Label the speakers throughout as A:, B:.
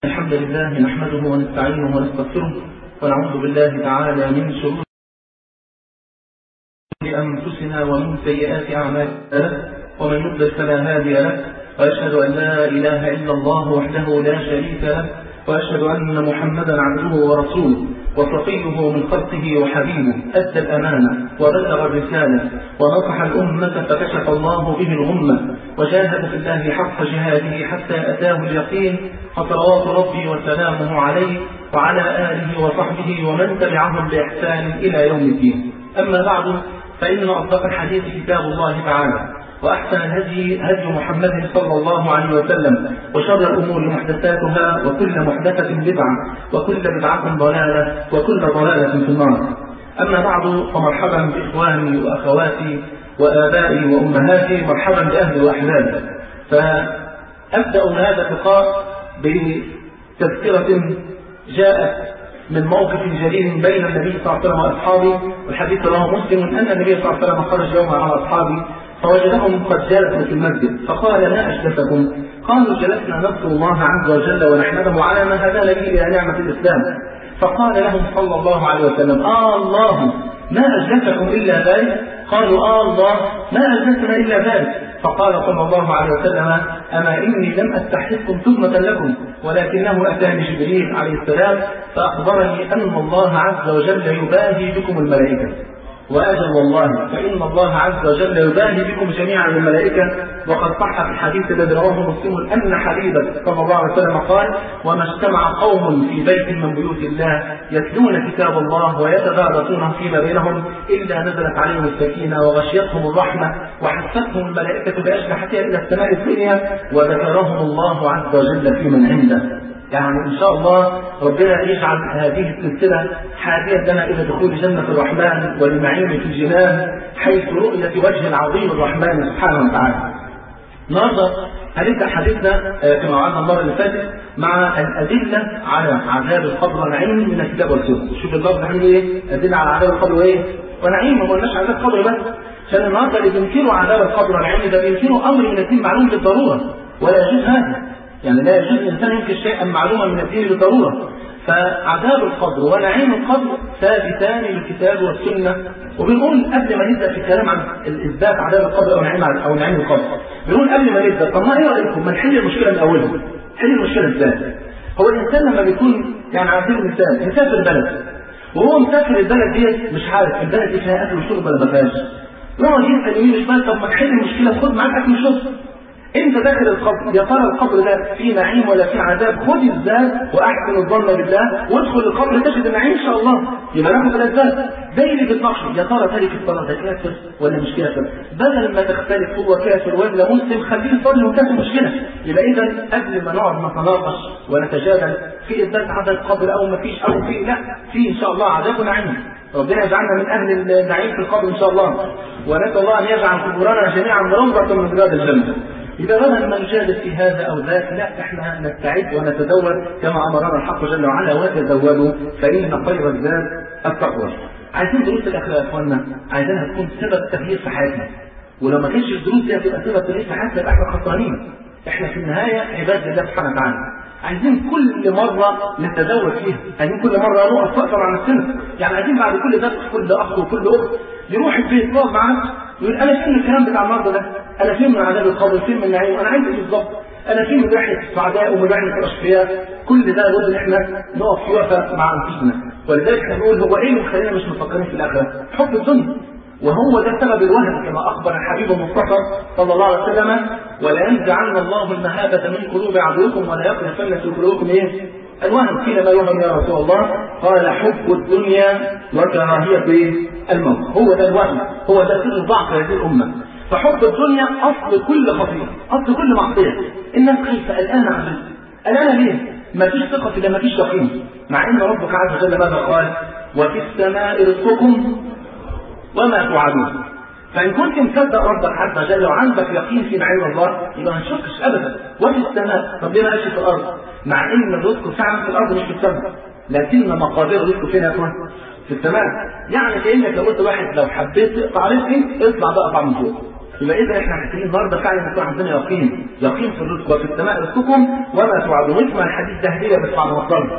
A: الحمد لله نحمده ونستعينه ونستغفره ونعوذ بالله تعالى من شرور أنفسنا ومن سيئات أعمالنا ومن يضلل فلا هادي له وأشهد أن لا إله إلا الله وحده لا شريك له وأشهد أن محمدا عبده ورسوله وصفيه من خلقه وحبيبه أدى الأمانة وبلغ الرسالة ونصح الأمة فكشف الله به الغمة وجاهد في الله حق جهاده حتى أتاه اليقين فصلوات ربي وسلامه عليه وعلى آله وصحبه ومن تبعهم بإحسان إلى يوم الدين أما بعد فإن أصدق الحديث كتاب الله تعالى وأحسن الهدي هدي محمد صلى الله عليه وسلم وشر الأمور محدثاتها وكل محدثة بدعة وكل بدعة ضلالة وكل ضلالة في النار أما بعد فمرحبا بإخواني وأخواتي وآبائي وأمهاتي مرحبا بأهلي وأحبابي فأبدأ هذا اللقاء بتذكرة جاءت من موقف جليل بين النبي صلى الله عليه وسلم وأصحابه والحديث رواه مسلم أن النبي صلى الله عليه وسلم خرج يوما على أصحابه فوجدهم قد جلسوا في المسجد فقال ما أجلسكم قالوا جلسنا نذكر الله عز وجل ونحمده على ما هدانا به إلى نعمة الإسلام فقال لهم صلى الله عليه وسلم آه الله ما أجلسكم إلا ذلك قالوا آه الله ما أجلسنا إلا ذلك فقال صلى الله عليه وسلم أما إني لم أستحقكم تهمة لكم ولكنه أتاني جبريل عليه السلام فأخبرني أن الله عز وجل يباهي بكم الملائكة وأجل والله فإن الله عز وجل يباهي بكم جميعا الملائكة وقد صح في الحديث الذي رواه مسلم أن حبيبا صلى الله عليه وسلم قال وما اجتمع قوم في بيت من بيوت الله يتلون كتاب الله ويتدارسونه فيما بينهم إلا نزلت عليهم السكينة وغشيتهم الرحمة وحفتهم الملائكة بأجنحتها إلى السماء الدنيا وذكرهم الله عز وجل في من عنده يعني إن شاء الله ربنا يجعل هذه السلسلة حادية لنا إلى دخول جنة الرحمن والنعيم في الجنان حيث رؤية وجه العظيم الرحمن سبحانه وتعالى. النهارده هنبدأ حديثنا كما وعدنا المرة اللي فاتت مع الأدلة على عذاب القبر ونعيم من الكتاب والسنة. شوف اللفظ عامل إيه؟ أدلة على عذاب القبر وإيه؟ ونعيم ما قلناش عذاب القبر بس. عشان النهارده اللي بينكروا عذاب القبر ونعيم ده بينكروا أمر من الدين معلوم بالضرورة ولا يجوز هذا. يعني لا يجوز الانسان ينكر شيئا معلوما من الدين بالضروره فعذاب القبر ونعيم القبر ثابتان بالكتاب والسنه وبنقول قبل ما نبدا في الكلام عن الاثبات عذاب القبر او نعيم او نعيم القبر بنقول قبل ما نبدا طب ما ايه رايكم ما نحل المشكله من اولها نحل المشكله ازاي هو الانسان لما بيكون يعني على سبيل المثال مسافر بلد وهو مسافر البلد ديت مش عارف البلد دي فيها اكل وشرب ولا ما فيهاش يقعد يسال يمين وشمال طب ما تحل المشكله خد معاك اكل وشرب انت داخل القبر يا ترى القبر ده فيه نعيم ولا فيه عذاب خد الزاد واحسن الظن بالله وادخل القبر تجد النعيم ان شاء الله يبقى ناخد الاسباب زي اللي بتناقش يا ترى تارك الصلاه ده كافر ولا مش كافر بدل ما تختلف هو كافر ولا مسلم خليه يصلي وكافر مشكله يبقى اذا قبل ما نقعد نتناقش ونتجادل في اثبات عذاب القبر او ما فيش او في لا في ان شاء الله عذاب ونعيم ربنا يجعلنا من اهل النعيم في القبر ان شاء الله ونسال الله ان يجعل قبورنا جميعا روضه من رياض الجنه إذا بدل ما نجادل في هذا أو ذاك لا إحنا نستعد ونتدور كما أمرنا الحق جل وعلا وتزودوا فإن خير الزاد التقوى. عايزين دروس الأخلاق يا إخوانا عايزينها تكون سبب تغيير في حياتنا. ولو ما كانش الدروس دي هتبقى سبب تغيير في حياتنا يبقى إحنا خسرانين. إحنا في النهاية عباد الله سبحانه وتعالى. عايزين كل مرة نتزود فيها، عايزين كل مرة نقف وقفة مع نفسنا، يعني عايزين بعد كل درس كل أخ وكل أخت يروح البيت يقعد مع نفسه يقول أنا فين الكلام بتاع المرضى ده؟ أنا فين من عذاب القبر؟ فين من النعيم؟ أنا عايز إيه بالظبط؟ أنا فين من رحلة السعداء ومن رحلة الأشقياء؟ كل ده لابد إن إحنا نقف في وقفة مع أنفسنا، ولذلك هنقول هو إيه اللي مخلينا مش مفكرين في الآخرة؟ حب الدنيا. وهو ده سبب الوهن كما اخبر الحبيب المصطفى صلى الله عليه وسلم ولا ينزعن الله المهابه من قلوب عدوكم ولا يقذفن في قلوبكم ايه؟ الوهن قيل ما يوهم يا رسول الله قال حب الدنيا وكراهيه الموت هو ده الوهن هو ده سر ضعف هذه الامه فحب الدنيا اصل كل خطيئه اصل كل معصيه الناس خايفه قلقانه على الرزق قلقانه ليه؟ ما فيش ثقه الا ما فيش يقين مع ان ربك عز وجل ماذا قال؟ وفي السماء رزقكم وما توعدون فإن كنت مصدق ربك عز وجل وعندك يقين في نعيم الله يبقى ما تشكش أبدا وفي السماء طب ليه ما قالش في الأرض؟ مع إن الرزق فعلا في الأرض مش في السماء لكن مقادير الرزق فين يا إخوان؟ في السماء يعني كأنك لو قلت واحد لو حبيت تقطع رزقي اطلع بقى اقطع من فوق يبقى اذا احنا محتاجين النهارده فعلا يكون عندنا يقين يقين في الرزق وفي السماء رزقكم وما توعدون واسمع الحديث ده هديه بس بعد ما صلى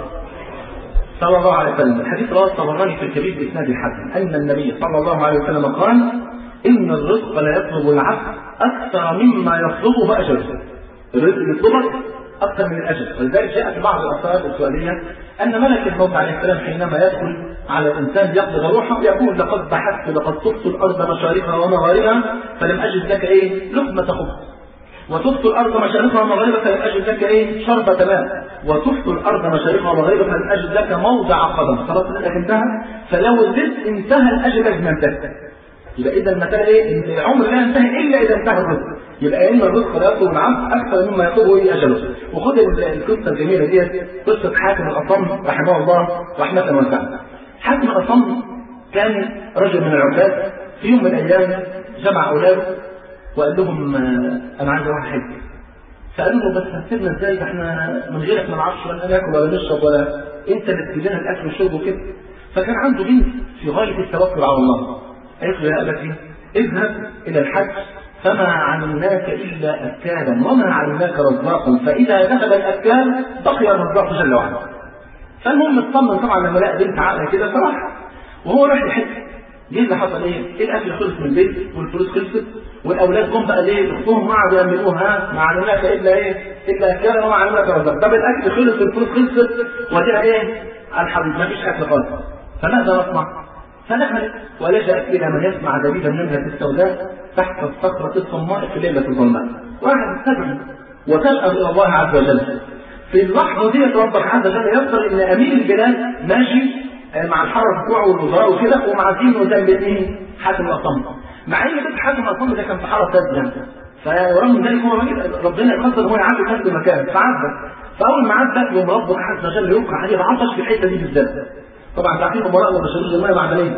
A: صلى الله عليه وسلم الحديث رواه الطبراني في الكبير باسناد الحسن ان النبي صلى الله عليه وسلم قال ان الرزق لا يطلب العبد اكثر مما يطلبه اجله الرزق يطلبك اكثر من الاجل ولذلك جاء في بعض الاثار السؤاليه ان ملك الموت عليه السلام حينما يدخل على الانسان يقبض روحه يقول لقد بحثت لقد طفت الارض مشارقها ومغاربها فلم اجد لك ايه لقمه خبز وتفت الارض مشارقها ومغاربها فلم اجد لك ايه شربة ماء وتفت الارض مشارقها ومغاربها فلم اجد لك موضع قدم خلاص انك انتهى فلو زدت انتهى الاجل لازم ينتهي يبقى اذا المساله ايه؟ العمر لا ينتهي الا اذا انتهى الرزق يبقى ان الرزق لا يطلب العبد اكثر مما يطلبه ايه اجله وخد القصه الجميله ديت قصه حاتم الاصم رحمه الله رحمه واسعه حاتم الاصم كان رجل من العباد في يوم من الايام جمع اولاده وقال لهم انا عايز اروح حج فقالوا له بس هتسيبنا ازاي ده احنا من غيرك ما نعرفش ولا ناكل ولا نشرب ولا انت اللي تجيب لنا الاكل والشرب وكده فكان عنده بنت في غايه التوكل على الله قالت له يا ابتي اذهب الى الحج فما علمناك الا اكالا وما علمناك رزاقا فاذا ذهب الاكال بقي الرزاق جل وعلا فالمهم اطمن طبعا لما لقى بنت عاقله كده فراح وهو راح يحج جه اللي حصل ايه؟ الاكل خلص من البيت والفلوس خلصت والاولاد جم بقى ليه؟ اختهم قعدوا يعملوها ما علمناك الا ايه؟ الا اكالا وما علمناك رزاقا طب الاكل خلص الفلوس خلصت وديها ايه؟ على الحبيب ما فيش اكل خالص فماذا نصنع؟ فدخل ولجأ إلى من يسمع دبيب النملة السوداء تحت الصخرة الصماء في ليلة الظلماء واحد تدعو وتلأم إلى الله عز وجل في اللحظة دي ربك عز وجل يذكر إن أمير البلاد ماشي مع الحرس بتوعه والوزراء وكده ومعزينه جنب مين؟ حاتم الأصم مع إن بيت حاتم الأصم ده كان في حارة سد يعني فرغم من ذلك هو ربنا يقدر هو يعدي نفس المكان فعدى فأول ما عدى يوم ربك عز وجل يوقع عليه العطش في الحتة دي بالذات طبعا تعرفين امراء ما بيشربوش الميه معدنيه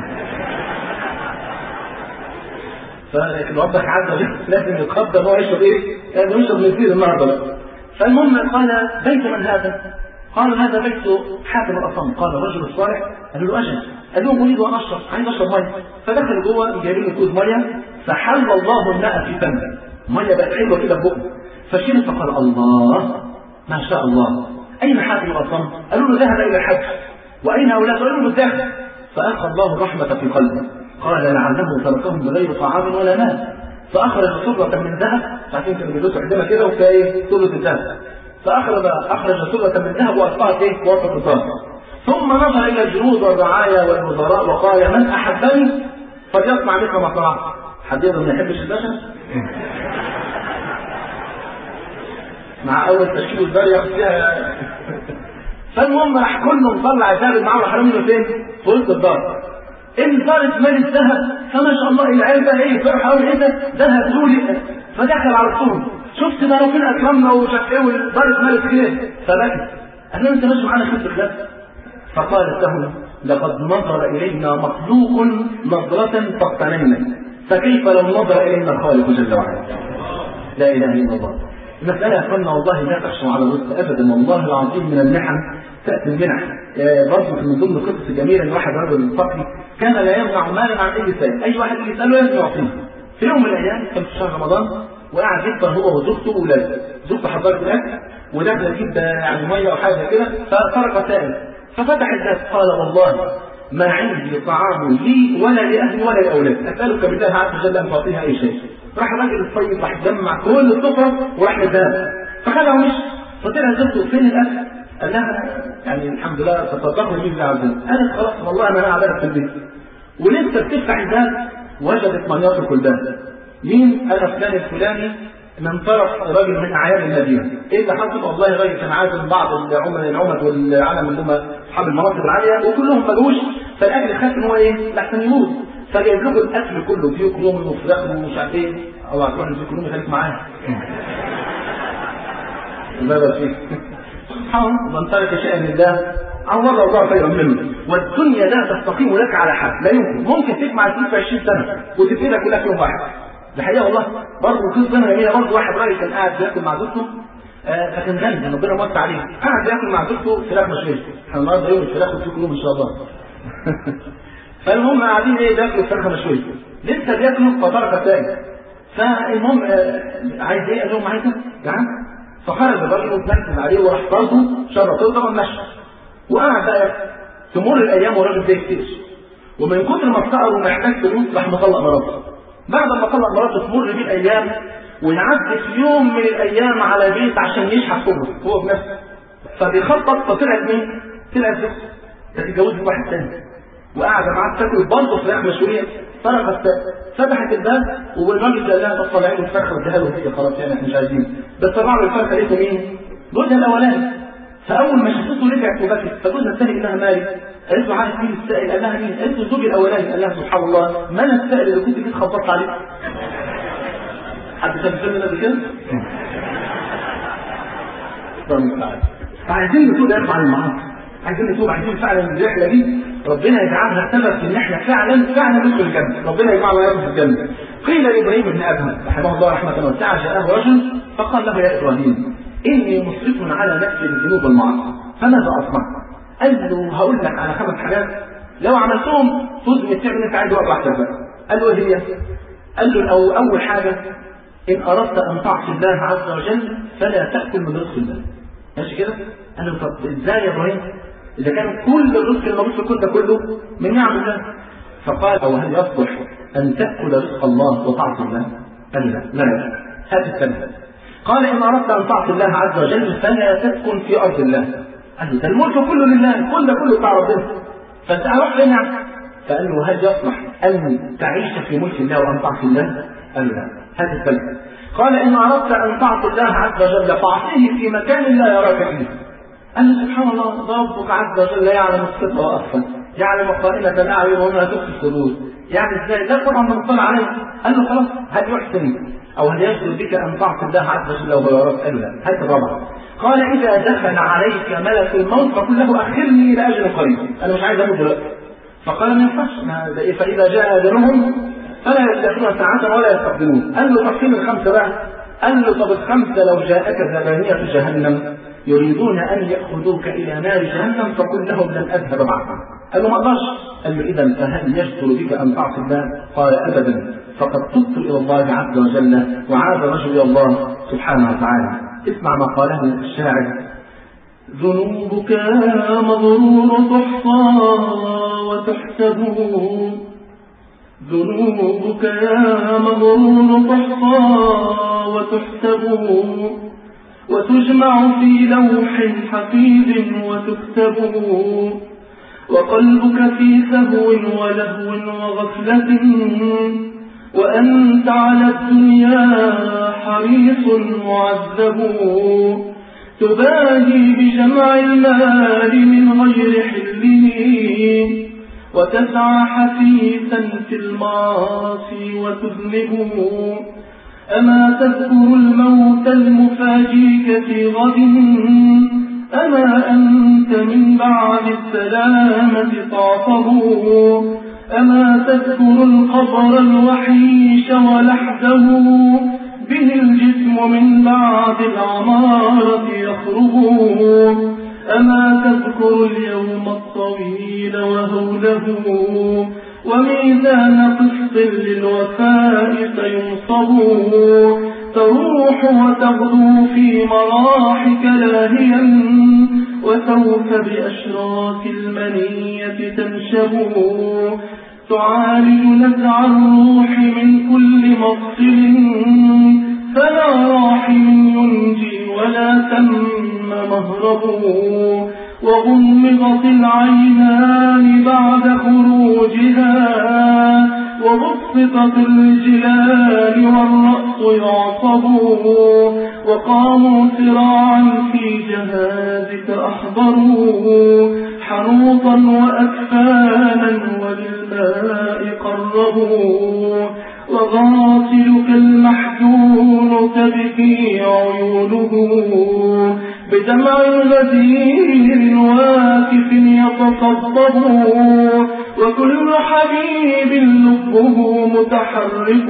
A: فلكن ربك عز وجل لازم يتخضى ان هو يشرب ايه؟ لازم يشرب مثير النهارده بقى فالمهم قال بيت من هذا؟ قال هذا بيت حاتم الاصم قال الرجل الصالح قال له اجل قال لهم اريد ان اشرب عايز اشرب ميه فدخل جوه جايبين له كوز ميه فحل الله الماء في فمه ميه بقت حلوه كده في بقه فشرب فقال الله ما شاء الله اين حاتم الاصم؟ قالوا له ذهب الى الحج وأين أولاده قالوا بالذهب فألقى الله الرحمة في قلبه قال لعله تركهم بغير طعام ولا ماء فأخرج سرة من ذهب عشان كانوا بيدوسوا عندنا كده وفيها إيه ثلث الذهب فأخرج أخرج سرة من ذهب وألقاها إيه وسط الرصاص ثم نظر إلى الجنود والرعايا والوزراء وقال من أحبني فليصنع مثل ما صنعت حد يقدر ما يحبش البشر؟ مع أول تشكيل الدار ياخد فيها فالمهم راح كله مطلع الذهب معاه وراح رميه فين؟ في وسط الدار. ان صارت مال الذهب فما شاء الله العيال بقى ايه فرح قوي ايه ده؟ ذهب لولي فدخل على طول شفت ده ربنا اكرمنا ومش عارف ايه ودارت مالك كده فبكى قال له انت ماشي معانا خمس الذهب فقالت له لقد نظر الينا مخلوق نظرة فاقتنينا فكيف لو نظر الينا الخالق جل وعلا؟ لا اله الا الله. المسألة يا اخوانا والله لا تخشوا على الرزق ابدا والله العظيم من المحن تأتي المنح برضه من ضمن القصص الجميلة ان واحد رجل فقري كان لا يمنع مالا عن اي سائل، اي واحد يسأله لازم يعطيه. في يوم من الايام كان في شهر رمضان وقعد يفطر هو وزوجته واولاده، زوجته حضرت الاكل ودخل يجيب يعني ميه او حاجه كده فسرق سائل ففتح الباب قال والله ما عندي طعام لي ولا لاهلي ولا لاولادي، اسالك بالله عز وجل ان تعطيها اي شيء. راح الراجل الطيب راح جمع كل السفره وراح للباب فخدها ومشي فطلع زوجته فين الاكل؟ قال لها يعني الحمد لله تصدقوا لي بالله عز وجل قالت خلاص والله انا قاعده في البيت ولسه بتفتح الباب وجدت من يترك الباب مين؟ انا فلان الفلاني من طرف راجل من اعيان المدينه ايه اللي حصل؟ والله راجل كان عازم بعض العمد العمد والعالم اللي هم اصحاب المناصب العاليه وكلهم ما جوش فالاكل خاف ان هو ايه؟ لحسن يموت فجايب لكم الاكل كله فيه كروم وفراخ ومش عارف ايه او هتروح فيه كروم خليك معاه لا فيك سبحان من ترك شيئا لله عوض الله خيرا منه والدنيا لا تستقيم لك على حد لا يمكن ممكن تجمع الفلوس في 20 سنه وتبتدي كلها في يوم واحد ده حقيقه والله برضه في سنه جميله برضه واحد راجل كان قاعد بياكل مع زوجته آه فكان غني ربنا موسع عليه قاعد بياكل مع زوجته فراخ مشويه احنا النهارده يوم الفراخ وفي كلهم ان شاء الله فالمهم قاعدين ايه بياكلوا فراخ مشويه لسه بياكلوا فطرق الثاني فالمهم عايز ايه؟ قال لهم عايز جعان فخرج الراجل وتنكد عليه وراح ضربه شرطه طبعا مشى وقعد بقى تمر الايام والراجل ده يفتش ومن كتر ما افتقر ومحتاج فلوس راح مطلق مراته بعد ما طلق مراته تمر بيه الايام ويعدي في يوم من الايام على بيت عشان يشحت صبره هو بنفسه فبيخطط فطلعت مين؟ طلعت زوجته تتجوز واحد تاني وقاعده معاه تاكل برضه فراخ مشويه طرقت فتحت الباب والراجل قال لها طلع له الفرخه واديها له هي خلاص يعني احنا مش عايزين بس طلع له الفرخه لقيته مين؟ جوزها الاولاني فاول ما شافته رجعت وبكت فجوزها الثاني قال لها مالك قالت له عارف مين السائل قال لها مين؟ قالت له زوجي الاولاني قال لها سبحان الله ما انا السائل اللي كنت جيت خبطت عليه حد شاف الفيلم ده قبل كده؟ فعايزين نتوب يا اخوان عن المعاصي عايزين نتوب عايزين فعلا الرحله دي ربنا يجعلها سبب في ان احنا فعلا فعلا ندخل الجنه ربنا يجمعنا وياكم في الجنه قيل لابراهيم بن ادهم رحمه الله رحمه واسعه جاءه رجل فقال له يا ابراهيم اني مصرف على نفسي بالذنوب والمعاصي فماذا اصنع؟ قال له هقول لك على خمس حاجات لو عملتهم تثبت تعمل انت عايز وقت بقى قال له ايه هي؟ قال له أو اول حاجه ان اردت ان تعصي الله عز وجل فلا تاكل من رزق الله ماشي كده؟ قال له طب ازاي يا ابراهيم؟ اذا كان كل الرزق الموجود في الكون ده كله من نعم الله فقال او هل يصلح ان تاكل رزق الله وتعصي الله؟ قال لا لا لا هذه الكلمه قال ان اردت ان تعصي الله عز وجل فلا تسكن في ارض الله قال له ده الملك كله لله كل ده كله بتاع ربنا فانت هروح فين يعني؟ فقال له هل يصلح ان تعيش في ملك الله وان تعصي الله؟ قال له لا هذه الكلمه قال ان اردت ان تعصي الله عز وجل فاعصيه في مكان لا يراك فيه قال له سبحان الله ربك عز وجل يعلم الصدق واخفى يعلم خائنة الأعين وما تخفي الصدور يعني ازاي ده طبعا من اطلع عليه قال له خلاص هل يحسن او هل يجوز بك ان تعصي الله عز وجل وهو يراك قال له لا هذا الرابع قال اذا دخل عليك ملك الموت فقل له اخرني الى اجل قريب انا مش عايز اموت دلوقتي فقال ما ينفعش فاذا جاء اجلهم فلا يستأخرون ساعة ولا يستقدمون قال له طب فين الخمسة بقى؟ قال له طب الخمسة لو جاءك زبانية جهنم يريدون أن يأخذوك إلى نار جهنم فقل لهم لن أذهب معكم قال له ما اقدرش قال له إذا فهل يجدر بك أن تعصي الله؟ قال أبدا فقد تبت إلى الله عز وجل وعاد رجل إلى الله سبحانه وتعالى اسمع ما قاله الشاعر ذنوبك يا مغرور تحصى وتحسب ذنوبك يا مغرور تحصى وتحسب وتجمع في لوح حفيظ وتكتب وقلبك في سهو ولهو وغفلة وأنت على الدنيا حريص معذب تباهي بجمع المال من غير حله وتسعى حثيثا في المعاصي وتذنب أما تذكر الموت المفاجيك في غد أما أنت من بعد السلامة تعصب أما تذكر القبر الوحيش ولحده به الجسم من بعد العمارة يخرب أما تذكر اليوم الطويل وهوله وميزان قسط للوفاء سينصب تروح وتغدو في مراحك لاهيا وسوف بأشراك المنية تنشب تعالج نزع الروح من كل مفصل فلا راحم ينجي ولا تم مهرب وغمضت العينان بعد خروجها وبسطت الرجلان والرأس يعصب وقاموا سراعا في جهازك أحضروا حنوطا وأكفانا وللماء قربوا وغاسلك المحزون تبكي عيونه بدمع غزير واكف يتصبب وكل حبيب لبه متحرك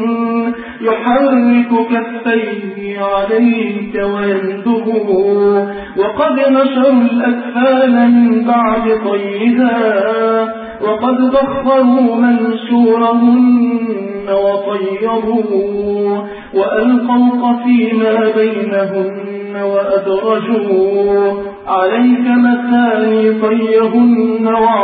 A: يحرك كفيه عليك ويندب وقد نشروا الأكفان من بعد طيها وقد ضخروا منشورهن
B: وطيروا وألقوا فيما بينهن وأدرجوا عليك مثاني طيهن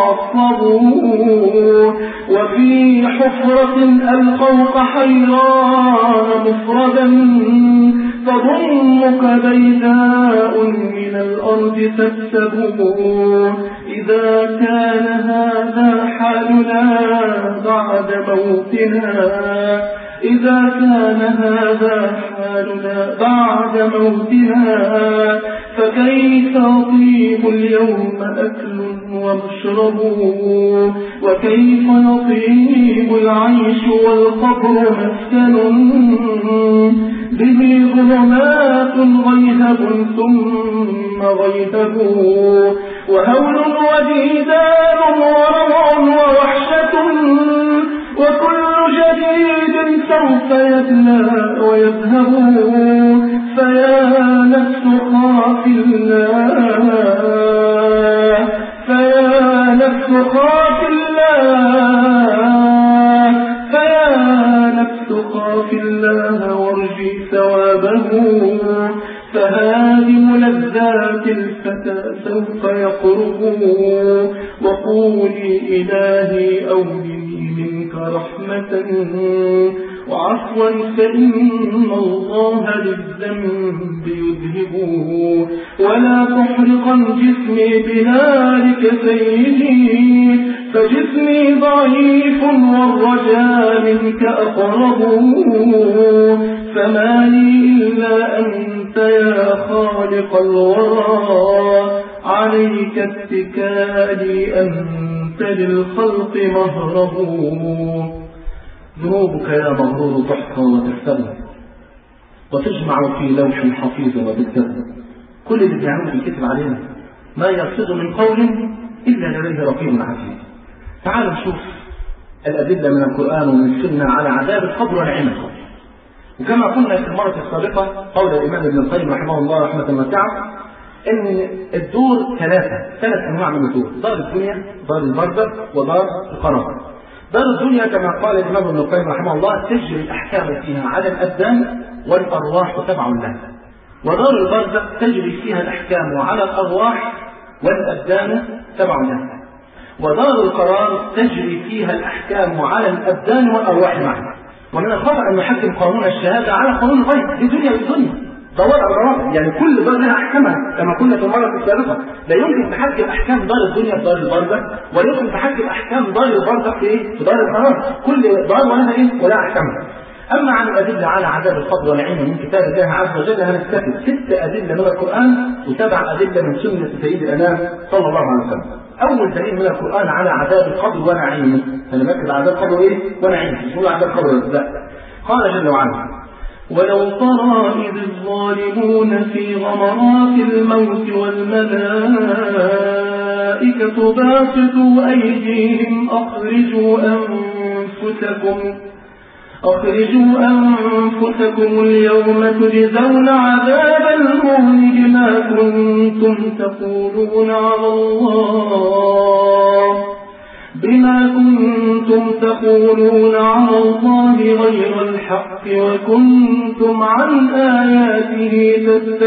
B: وعصبوا وفي حفرة ألقوك حيران مفردا تضمك بيداء من الأرض تكسبه إذا كان هذا حالنا بعد موتنا إذا كان هذا حالنا بعد موتنا فكيف يطيب اليوم أكل ومشرب وكيف يطيب العيش والقبر مسكن به ظلمات غيهب ثم غيهب وهول وديدان وروع ووحشة وكل جديد سوف يبلى ويذهب فيا نفس خاف الله فيا نفس خاف الله فيا نفس خاف الله وارجي ثوابه فهادم لذات الفتى سوف يقرب وقولي إلهي أولي منك رحمة وعفوا فإن الله للذنب يذهب ولا تحرقا جسمي بنارك سيدي فجسمي ضعيف والرجاء منك أقرب فما لي إلا أنت يا خالق الورى عليك اتكالي أنت للخلق مهرب
A: ذنوبك يا مغرور تحصى وتستمر وتجمع في لوح حفيظ وبالدم كل اللي بيعمله بيكتب علينا ما يقصد من قول إلا لديه رقيب عزيز تعالوا نشوف الأدلة من القرآن ومن السنة على عذاب القبر ونعيم القبر وكما قلنا في المرة السابقة قول الإمام ابن القيم رحمه الله رحمة واسعة إن الدور ثلاثة ثلاث أنواع من الدور دار الدنيا دار البرزخ ودار القرار دار الدنيا كما قال الإمام ابن القيم رحمه الله تجري الأحكام فيها على الأبدان والأرواح تبع لها ودار البرزخ تجري فيها الأحكام على الأرواح والأبدان تبع لها ودار القرار تجري فيها الأحكام على الأبدان والأرواح معا ومن الخطأ أن نحكم قانون الشهادة على قانون الغيب في دنيا الدنيا ده وضع ضوابط يعني كل دار لها احكامها كما قلنا في المره السابقه لا يمكن تحكم احكام دار الدنيا في دار البرزخ ولا يمكن تحكم احكام دار البرزخ في ايه؟ في دار القرار كل دار ولها ايه؟ ولها احكامها اما عن الادله على عذاب القبر ونعيمه من كتاب الله عز وجل هنستفد ست ادله من القران وسبع ادله من سنه سيد الانام صلى الله عليه وسلم اول دليل من القران على عذاب القبر ونعيمه هنركز على عذاب القبر ايه؟ ونعيمه مش نقول عذاب القبر لا قال جل وعلا
B: ولو ترى إذ الظالمون في غمرات الموت والملائكة باسطوا أيديهم أخرجوا أنفسكم أخرجوا أنفسكم اليوم تجزون عذاب الهون بما كنتم تقولون على الله بما كنتم تقولون على الله غير الحق وكنتم عن آياته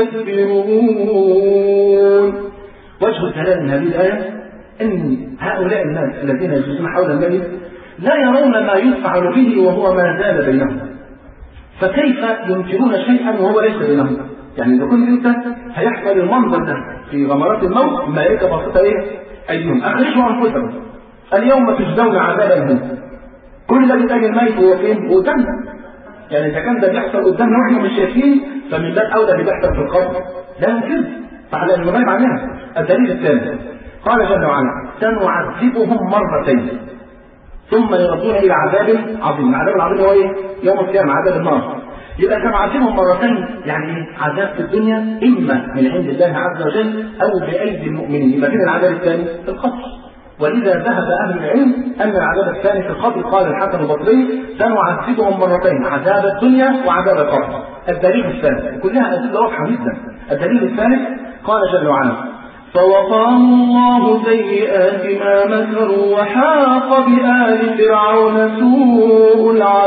B: تستكبرون
A: وجه دلالة من هذه الآية أن هؤلاء الناس الذين يجلسون حول الميت لا يرون ما يفعل به وهو ما زال بينهم فكيف ينكرون شيئا وهو ليس بينهم يعني إذا كنت أنت هيحصل المنظر ده في غمرات الموت الملائكة بسيطة إيه؟ أيهم أخرجوا أنفسكم اليوم تجزون عذاب الهون كل ده بيتقال الميت هو فين؟ قدامنا يعني اذا كان ده بيحصل قدامنا واحنا مش شايفين فمن باب اولى اللي بيحصل في القبر لا يمكن فعلى انه غايب عنها الدليل الثاني قال جل وعلا سنعذبهم مرتين ثم يردون الى عذاب عظيم العذاب العظيم هو ايه؟ يوم القيامه عذاب النار يبقى سنعذبهم مرتين يعني ايه؟ عذاب في الدنيا اما من عند الله عز وجل او بايدي المؤمنين يبقى فين العذاب الثاني؟ في القبر ولذا ذهب أهل العلم أن العذاب الثاني في القبر قال الحسن البصري سنعذبهم مرتين عذاب الدنيا وعذاب القبر الدليل الثالث كلها أدلة واضحة جدا الدليل الثالث قال جل وعلا
B: فوقاه الله سيئات ما مكروا وحاق بآل فرعون سوء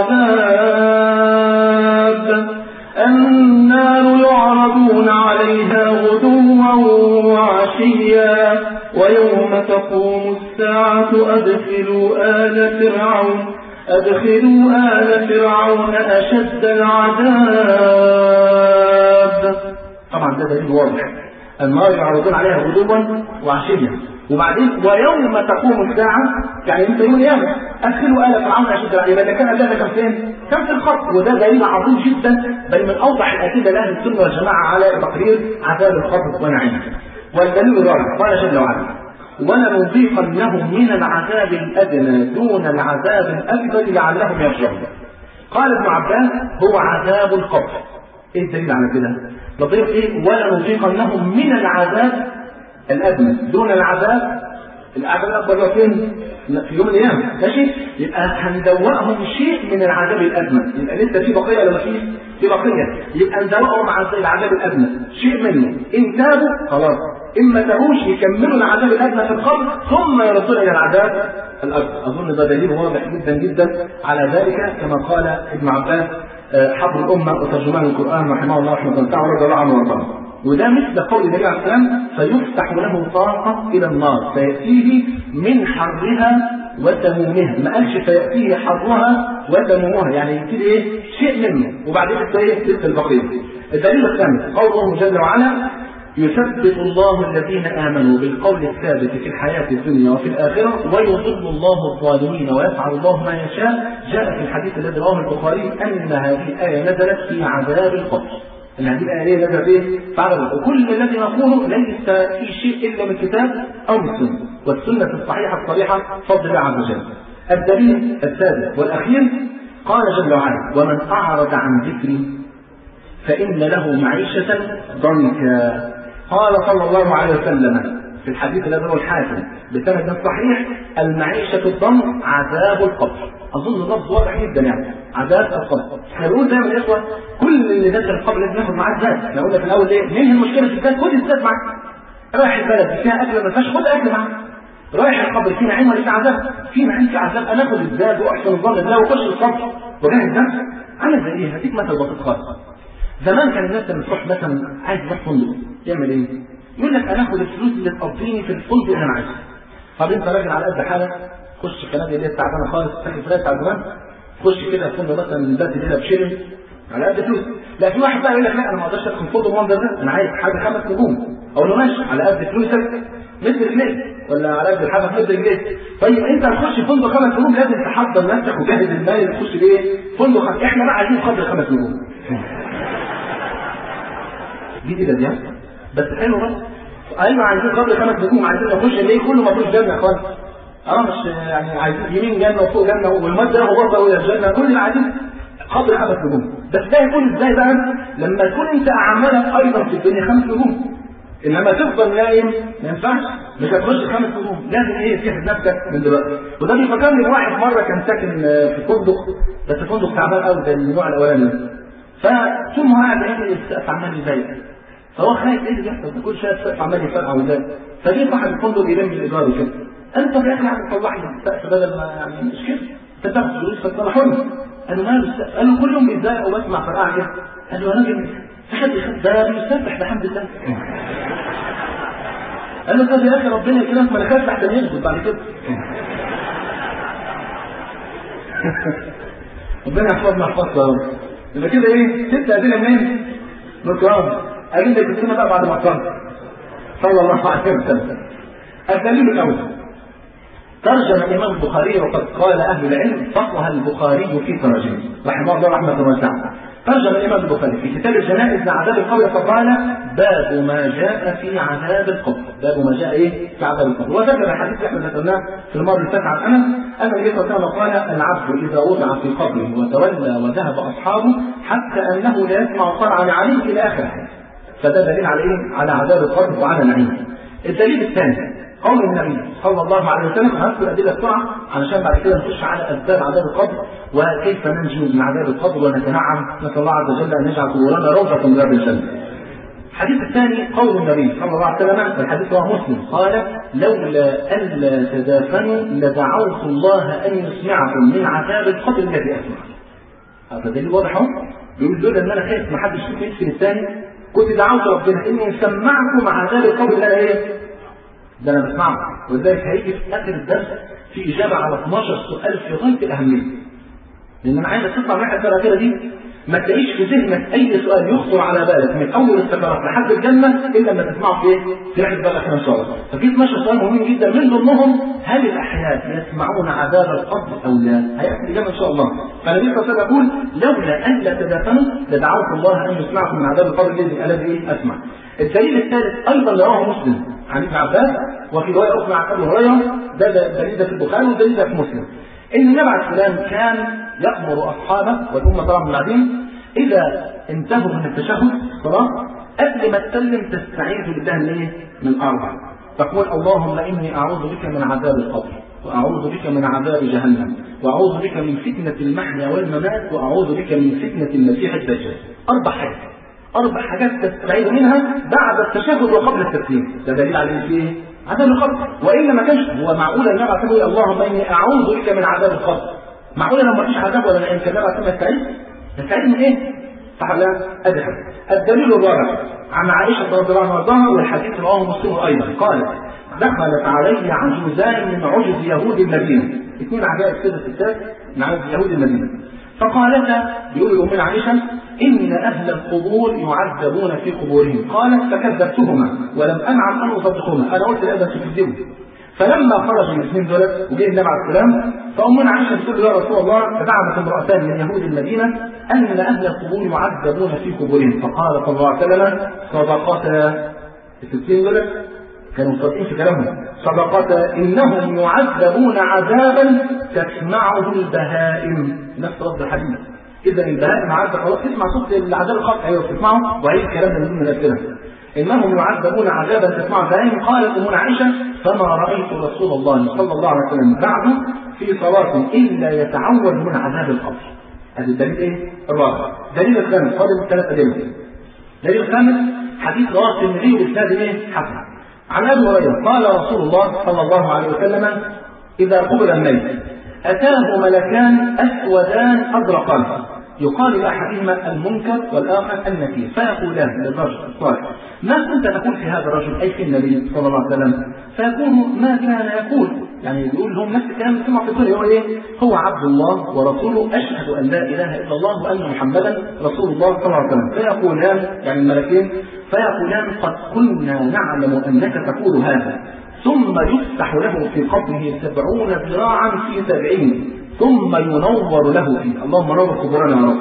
B: العذاب النار يعرضون عليها غدوا وعشيا ويوم تقوم الساعة أدخلوا آل فرعون أدخلوا آل فرعون أشد العذاب
A: طبعا ده دليل واضح النار يعرضون عليها غدوا وعشيا وبعدين ويوم تقوم الساعة يعني انت يوم القيامة أدخلوا آل فرعون أشد العذاب ده كان قبلها كان فين؟ كان في الخط وده دليل عظيم جدا بل من أوضح الأدلة لأهل السنة والجماعة على تقرير عذاب الخط ونعيمه والدليل الرابع قال جل وعلا ولنذيقنهم من العذاب الأدنى دون العذاب الأكبر لعلهم يرجعون قال ابن عباس هو عذاب القبر ايه الدليل على كده؟ لطيف ايه ولنذيقنهم من العذاب الادنى دون العذاب العذاب الاكبر هو فين؟ في يوم القيامه ماشي؟ يبقى هندوقهم شيء من العذاب الادنى يبقى لسه في بقيه ولا مفيش؟ في بقيه يبقى ندوقهم العذاب الادنى شيء منه ان تابوا خلاص اما تابوش يكملوا العذاب الادنى في القبر ثم يردون الى العذاب الاكبر اظن ده دليل واضح جدا جدا على ذلك كما قال ابن عباس حبر الأمة وترجمان القرآن رحمه الله رحمة الله تعالى رضي الله عنه وارضاه وده مثل قول النبي عليه السلام فيفتح له طاقة إلى النار فيأتيه من حرها وسمومها ما قالش فيأتيه حرها وسمومها يعني يبتدي إيه شيء منه وبعدين يبتدي إيه تلك البقية الدليل الثاني قوله جل وعلا يثبت الله الذين آمنوا بالقول الثابت في الحياة الدنيا وفي الآخرة ويضل الله الظالمين ويفعل الله ما يشاء جاء في الحديث الذي رواه البخاري أن هذه الآية نزلت في عذاب القبر أن هذه الآية نزلت إيه؟ في عذاب القبر وكل الذي نقوله ليس في شيء إلا من الكتاب أو من السنة والسنة الصحيحة الصريحة فضل الله عز وجل الدليل السادس والأخير قال جل وعلا ومن أعرض عن ذكري فإن له معيشة ضنكا قال صلى الله عليه وسلم في الحديث الذي هو الحاكم بسند صحيح المعيشة الضنك عذاب القبر أظن لفظ واضح جدا يعني عذاب القبر احنا بنقول دايما يا اخوه كل اللي داخل القبر لازم ياخد معاه الزاد احنا قلنا في الاول ايه ننهي المشكله في الزاد خد الزاد معاك رايح البلد فيها اكل ما فيهاش خد اكل معاك رايح القبر في نعيم ولا في عذاب؟ في نعيم في عذاب انا اخد الزاد واحسن الظن بالله واخش القبر وجاهز نفسي عامل زي ايه؟ هديك مثل بسيط خالص زمان كان الناس لما تروح مثلا عايز يروح فندق يعمل ايه؟ يقول لك انا اخد الفلوس اللي تقضيني في الفندق اللي انا عايزه. طب انت راجل على قد حالك خش الفنادق اللي هي تعبانه خالص تاخد فلوس بتاع زمان خش كده الفندق مثلا من بدري كده بشيرن على قد فلوس لا في واحد بقى يقول لك لا انا ما اقدرش ادخل فندق المنظر ده انا عايز حاجه خمس نجوم اقول له ماشي على قد فلوسك مثل رجليك ولا على قد الحاجه مثل رجليك طيب انت هتخش فندق خمس نجوم لازم تحضر نفسك وجهز المال اللي تخش بيه فندق خمس احنا بقى عايزين قدر خمس نجوم دي كده دي بس حلو بس ايوه عايزين قبل خمس نجوم عايزين نخش الليل كله ما فيهوش جنه خالص اه مش يعني عايزين يمين جنه وفوق جنه والمد ده وبرضه الى الجنه كل اللي عايزين قبل خمس نجوم بس ده يكون ازاي بقى لما تكون انت اعمالك ايضا في الدنيا خمس نجوم انما تفضل نايم ما ينفعش مش هتخش خمس نجوم لازم ايه تجهز نفسك من دلوقتي وده بيفكرني بواحد مره كان ساكن في فندق بس فندق تعبان قوي زي النوع الاولاني فطول ما قاعد يعمل السقف عمال يضايق فهو خايف ايه اللي بيحصل ده كل شويه السقف عمال يفرقع ويضايق فجه صاحب الفندق يلم الايجار وكده قال له طب يا اخي يعني طلع لي السقف بدل ما يعني مش كده انت تاخد فلوس فتصلحوا لي قال له ماله السقف قال له كل يوم بيتضايق وبسمع فرقعه كده قال له يا راجل في حد يخاف ده بيسبح الحمد لله قال له طب يا اخي ربنا يكرمك ما انا خايف احسن يسجد بعد كده ربنا يحفظنا يحفظنا يا رب يبقى كده ايه ست ادله منين؟ نكران ادله السنه بقى بعد ما صلى صلى الله عليه وسلم الدليل الاول ترجم الامام البخاري وقد قال اهل العلم فصلها البخاري في تراجمه رحمه الله رحمه واسعه ترجم الامام البخاري في كتاب الجنائز لعذاب القبر فقال باب ما جاء في عذاب القبر باب ما جاء ايه في عذاب القبر وذكر الحديث اللي احنا ذكرناه في المره اللي فاتت عن انس ان النبي صلى الله عليه وسلم قال العبد اذا وضع في قبره وتولى وذهب اصحابه حتى انه لا يسمع صرعا عليه الى اخره فده دليل على ايه؟ على عذاب القبر وعلى نعيمه. الدليل الثاني قول النبي صلى الله عليه وسلم هذكر الادله بسرعه علشان بعد كده نخش على اسباب عذاب القبر وكيف ننجو من عذاب القبر ونتنعم نسال الله عز وجل ان يجعل قبورنا روضه من رياض الجنه. الحديث الثاني قول النبي صلى الله عليه وسلم والحديث رواه مسلم قال لولا الا تدافنوا لدعوت الله ان يسمعكم من عذاب القبر الذي اسمع هذا دليل واضح اهو بيقول دول ان انا خايف ما حدش يشوف يدفن الثاني كنت دعوت ربنا اني يسمعكم عذاب القبر اللي انا ايه؟ ده انا بسمعه ولذلك هيجي في اخر الدرس في اجابه على 12 سؤال في غايه الاهميه لان انا عايزك تطلع من الحته الاخيره دي ما تلاقيش في ذهنك اي سؤال يخطر على بالك من اول السكرات لحد الجنه الا لما تسمعه في ايه؟ في رحله بالك ان شاء الله. ففي 12 سؤال مهمين جدا من ضمنهم هل الاحياء يسمعون عذاب القبر او لا؟ هياتي الاجابه ان شاء الله. فالنبي صلى الله عليه وسلم يقول لولا ان لا تدافنوا لدعوت الله ان يسمعكم من عذاب القبر الذي الذي اسمع. الدليل الثالث ايضا رواه مسلم عن ابن عباس وفي روايه اخرى عن ابي هريره ده دليل ده في البخاري ودليل ده في مسلم. ان النبي عليه السلام كان يامر اصحابه والامه طبعا من بعدين اذا انتهوا من التشهد صلاه قبل ما تسلم تستعيذ بالله من ايه؟ من اربع تقول اللهم اني اعوذ بك من عذاب القبر واعوذ بك من عذاب جهنم واعوذ بك من فتنه المحيا والممات واعوذ بك من فتنه المسيح الدجال اربع حاجات اربع حاجات تستعيذ منها بعد التشهد وقبل التسليم ده دليل على ايه؟ عذاب القبر والا ما كانش هو معقول النبي عليه الصلاه اللهم اني اعوذ بك من عذاب القبر معقول لو ما فيش عذاب ولا نعيم كان النبي عليه الصلاه يستعيذ؟ يستعيذ من ايه؟ صح ولا ادري الدليل الرابع عن عائشه رضي الله عنها وارضاها والحديث رواه مسلم ايضا قالت دخلت علي عجوزان من عجز يهود المدينه اثنين عجائب كده ستات من عجز يهود المدينه فقالتا بيقول امنا عائشه ان اهل القبور يعذبون في قبورهم قالت فكذبتهما ولم انعم ان اصدقهما انا قلت لا ده تكذبوا فلما خرج الاثنين دول وجه النبي عليه السلام فامنا عائشه بتقول له يا رسول الله فدعمت امراتان من يهود المدينه ان اهل القبور يعذبون في قبورهم فقال صلى الله عليه وسلم صدقتا الاثنين دول كانوا صادقين في كلامهم صدقتا انهم يعذبون عذابا تسمعه البهائم نفس رد الحديث اذا البهائم عذب خلاص تسمع صوت العذاب الخاص ايوه بتسمعه وعيد كلام من ضمن الاسئله انهم يعذبون عذابا تسمع البهائم قالت امنا عائشه فما رايت رسول الله صلى الله عليه وسلم بعد في صلاه الا يتعوذ من عذاب القبر هذا الدليل ايه؟ الرابع دليل الخامس فاضل ثلاث ادله دليل الخامس حديث رواه الترمذي باسناد ايه؟ حسن عن ابي هريره قال رسول الله صلى الله عليه وسلم اذا قبل الميت اتاه ملكان اسودان ازرقان يقال لاحدهما المنكر والاخر النكير فيقولان للرجل الصالح ما كنت تقول في هذا الرجل اي في النبي صلى الله عليه وسلم فيقول ما كان يقول يعني يقول لهم نفس الكلام اللي سمع في الدنيا هو ايه؟ هو عبد الله ورسوله اشهد ان لا اله الا الله وان محمدا رسول الله صلى الله عليه وسلم فيقولان يعني الملكين فيقولان قد كنا نعلم انك تقول هذا ثم يفتح له في قبره سبعون ذراعا في سبعين ثم ينور له فيه اللهم نور قبورنا يا رب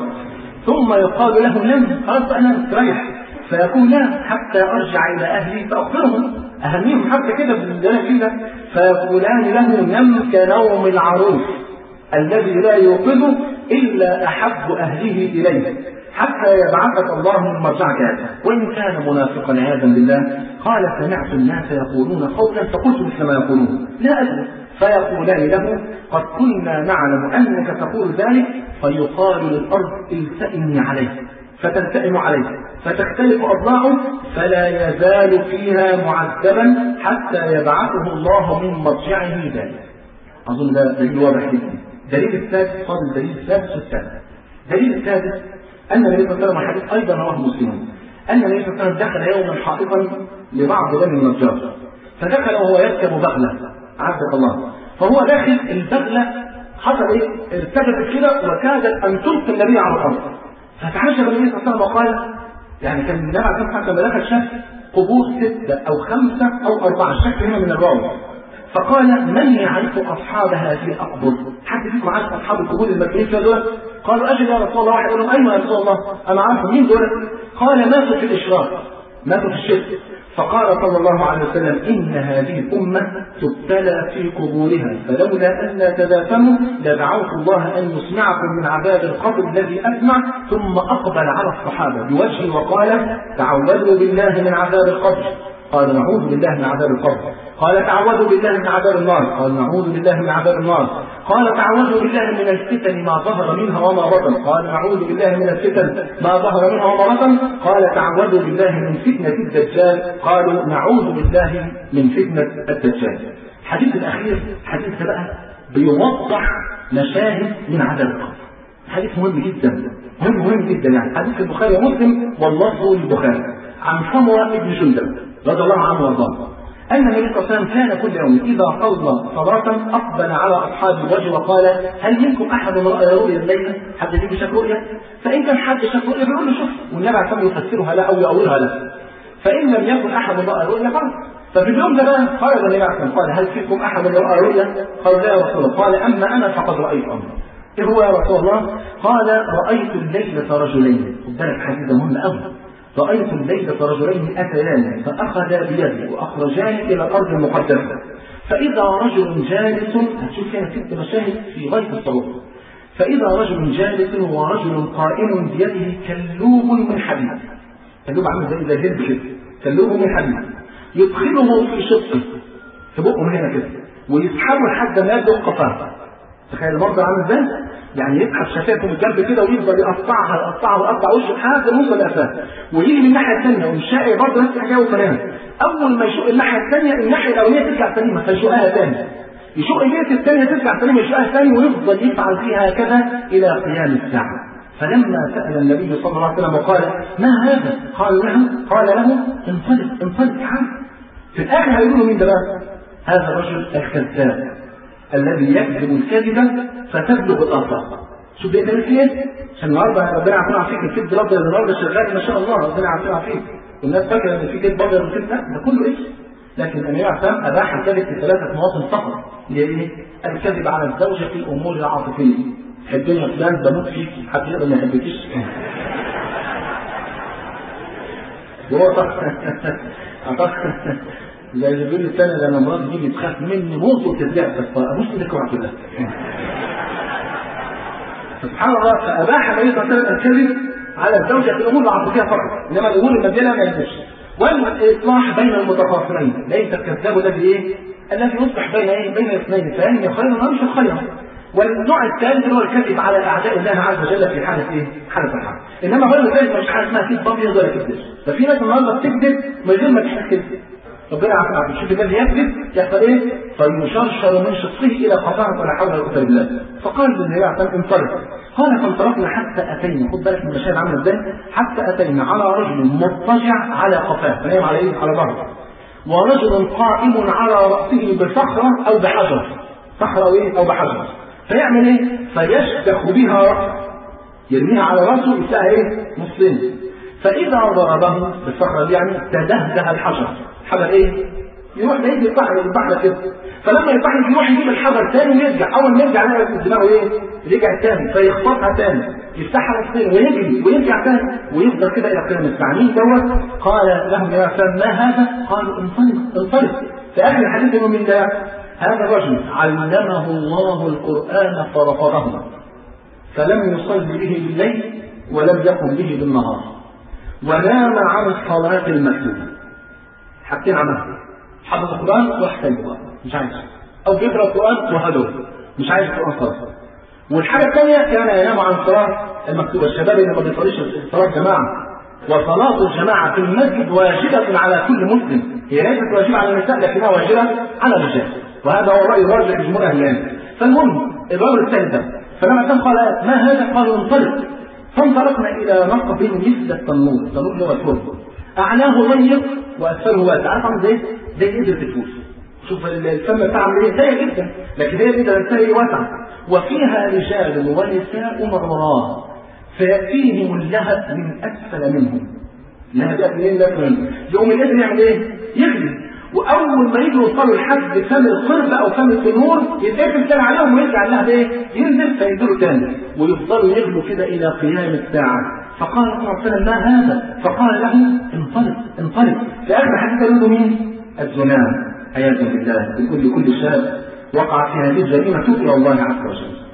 A: ثم يقال له نم خلاص انا استريح فيقول لا حتى ارجع الى اهلي فاخبرهم اهميهم حتى كده بالله كده فيقولان له نم كنوم العروس الذي لا يوقظه الا احب اهله اليه حتى يبعثك الله من مرجعك هذا وان كان منافقا عياذا بالله قال سمعت الناس يقولون قولا فقلت مثل ما يقولون لا ادري فيقولان له قد كنا نعلم انك تقول ذلك فيقال للارض التئمي عليه فتلتئم عليه فتختلف اضلاعه فلا يزال فيها معذبا حتى يبعثه الله من مرجعه ذلك اظن ده دليل واضح جدا دليل الثالث فاضل الدليل الثالث والثالث الدليل الثالث ان النبي صلى الله عليه وسلم حديث ايضا رواه مسلم ان النبي صلى الله عليه وسلم دخل يوما حائطا لبعض بني النجار فدخل وهو يركب بغله عبد الله فهو داخل البغله حصل ايه؟ ارتجفت كده وكادت ان تلقي النبي على الارض فتعجب النبي صلى الله عليه وسلم وقال يعني كان النبي عليه الصلاه والسلام لما دخل شاف قبور سته او خمسه او اربعه الشك هنا من الراوي فقال من يعرف اصحاب هذه القبور؟ حد فيكم عارف اصحاب القبور المدفونين فيها دول؟ قالوا اجل يا رسول الله واحد يقول لهم ايوه يا رسول الله انا عارف مين دول؟ قال ماتوا في الاشراك ماتوا في الشرك فقال صلى الله عليه وسلم إن هذه الأمة تبتلى في قبورها فلولا أن لا تدافنوا لدعوت الله أن يسمعكم من عذاب القبر الذي أسمع ثم أقبل على الصحابة بوجهه وقال تعوذوا بالله من عذاب القبر قال نعوذ بالله من عذاب القبر قال تعوذوا بالله من عذاب النار قال نعوذ بالله من عذاب النار قال تعوذوا بالله من الفتن ما ظهر منها وما بطن قال نعوذ بالله من الفتن ما ظهر منها وما بطن قال تعوذوا بالله من فتنة الدجال قالوا نعوذ بالله من فتنة الدجال الحديث الأخير حديث بقى بيوضح مشاهد من عذاب القبر حديث مهم جدا مهم مهم جدا يعني حديث البخاري ومسلم واللفظ للبخاري عن سمرة بن جندب رضي الله عنه وارضاه أن النبي صلى الله عليه وسلم كان كل يوم إذا صلى صلاة أقبل على أصحاب الوجه وقال هل منكم أحد رأى رؤيا الليلة؟ حد يجيب شاف رؤيا؟ فإن كان حد شاف رؤيا بيقول له شوف والنبي عليه الصلاة يفسرها له أو يقولها له. فإن لم يكن أحد رأى رؤيا خلاص ففي اليوم ده بقى خرج النبي عليه الصلاة قال هل فيكم أحد رأى رؤيا؟ قالوا لا يا رسول الله قال أما أنا فقد رأيت أمرا. إيه هو يا رسول الله؟ قال رأيت الليلة رجلين خد بالك حديث مهم قوي رأيت الليلة رجلين أتيان فأخذا بيدي وأخرجاني إلى الأرض المقدسة فإذا رجل جالس هتشوف فيها ست مشاهد في غاية الصعوبة فإذا رجل جالس ورجل قائم بيده كلوب من حديد كلوب عامل زي زي الهند كده كلوب من حديد يدخله في شقه في بقه من هنا كده ويسحبه لحد ما يبدو قفاه تخيل المنظر عامل ازاي؟ يعني يسحب شفايفه من الجنب كده ويفضل يقطعها يقطعها ويقطع وشه لحد ما يوصل لقفاه ويجي من الناحيه الثانيه ومشاقي برضه نفس الحكايه وكلام اول ما يشق الناحيه الثانيه الناحيه الاولانيه ترجع سليمه فيشقها ثاني يشق الجهه الثانيه ترجع سليمه يشقها ثاني ويفضل يفعل فيها هكذا الى قيام الساعه فلما سأل النبي صلى الله عليه وسلم وقال ما هذا؟ قال له قال له انطلق انطلق تعال في الاخر هيقولوا مين ده بقى؟ هذا الرجل الكذاب الذي يكذب الكذبة فتبلغ الآفاق شوف ده كان فيه عشان النهارده ربنا يعافينا ويعافيك الكذب الابيض النهارده شغال ما شاء الله ربنا يعافينا ويعافيك والناس فاكره ان في كذب ابيض وكذب لا ده كله ايش؟ لكن النبي عليه الصلاه اباح الكذب في ثلاثه مواطن فقط اللي هي ايه؟ الكذب على الزوجه في الامور العاطفيه تحبني يا فلان بموت فيك حد يقدر ما يحبكيش وهو طبعا زي جبريل الثاني لما مراتي تيجي تخاف مني موت وترجع بس ابص لك وعد الله سبحان الله فاباح النبي صلى الله عليه وسلم الكذب على الزوجه في الامور العاطفيه فقط انما الامور الماديه ما يجوز والاصلاح بين المتخاصمين ليس الكذاب الذي ايه؟ الذي يصلح بين ايه؟ بين اثنين فان خيرا او مش خيرا والنوع الثالث هو الكذب على اعداء الله عز وجل في حاله ايه؟ حاله الحرب انما غير ذلك مش حاجه اسمها كذب ابيض ولا كذب ففي ناس النهارده بتكذب من غير ما تحس كذب ربنا يعافينا شوف الذي يكذب يحصل ايه؟ فيشرشر من شقه الى قطاعه ولا حول ولا قوه الا بالله فقال للنبي عليه الصلاه انطلق قال فانطلقنا حتى اتينا خد بالك من المشاهد عامله ازاي؟ حتى اتينا على رجل مضطجع على قفاه فنام على ايه؟ على ظهره ورجل قائم على راسه بصخره او بحجر صخره او ايه؟ او بحجر فيعمل ايه؟ فيشدخ بها راسه يرميها على راسه يساها ايه؟ نصين فاذا ضربه بالصخره دي يعني تدهده الحجر حجر ايه؟ يروح بعيد البحر البحر كده فلما البحر يروح يجيب الحجر تاني ويرجع اول ما يرجع يلاقي دماغه ايه؟ رجع تاني فيخبطها تاني يفتحها نصين ويجري ويرجع تاني ويفضل كده الى قيام الساعه مين دوت؟ قال لهم يا سلام ما هذا؟ قالوا انطلق انطلق في اخر الحديث من ده هذا الرجل علمه الله القران فرفضه فلم يصل به بالليل ولم يقم به بالنهار ونام عن الصلاه المكتوبه حاجتين عملها حفظ القرآن واحتاج مش عايز أو بيقرأ القرآن وهدوه مش عايز القرآن خالص والحاجة الثانية كان ينام عن الصلاة المكتوبة الشباب اللي ما بيصليش صلاة جماعة وصلاة الجماعة في المسجد واجبة على كل مسلم هي ليست واجبة على النساء لكنها واجبة على الرجال وهذا هو الرأي الراجح لجمهور أهل العلم فالمهم الرجل الثاني ده فلما كان قال ما هذا قالوا انطلق فانطلقنا إلى نقب مثل التنور التنور اللي هو الفرن أعلاه ضيق وأسفله واسع عارف عامل زي زي قدرة الفوس شوف الفم بتاعها عامل ايه ضيق جدا لكن هي القدرة نفسها واسعة وفيها رجال ونساء مرضى فيأتيهم اللهب من أسفل منهم اللهب يأتي منين لهب منهم يقوم القدر يعمل ايه؟ يغلي واول ما يجوا يوصلوا لحد فم القرب او فم التنور يتقفل تاني عليهم ويرجع اللهب ايه؟ ينزل فينزلوا تاني ويفضلوا يغلوا كده الى قيام الساعه فقال صلى الله عليه وسلم ما هذا؟ فقال له انطلق انطلق في اخر حديث قالوا له مين؟ الزمان عياذا بالله يقول لكل شاب وقع في هذه الجريمه تب الى الله عز وجل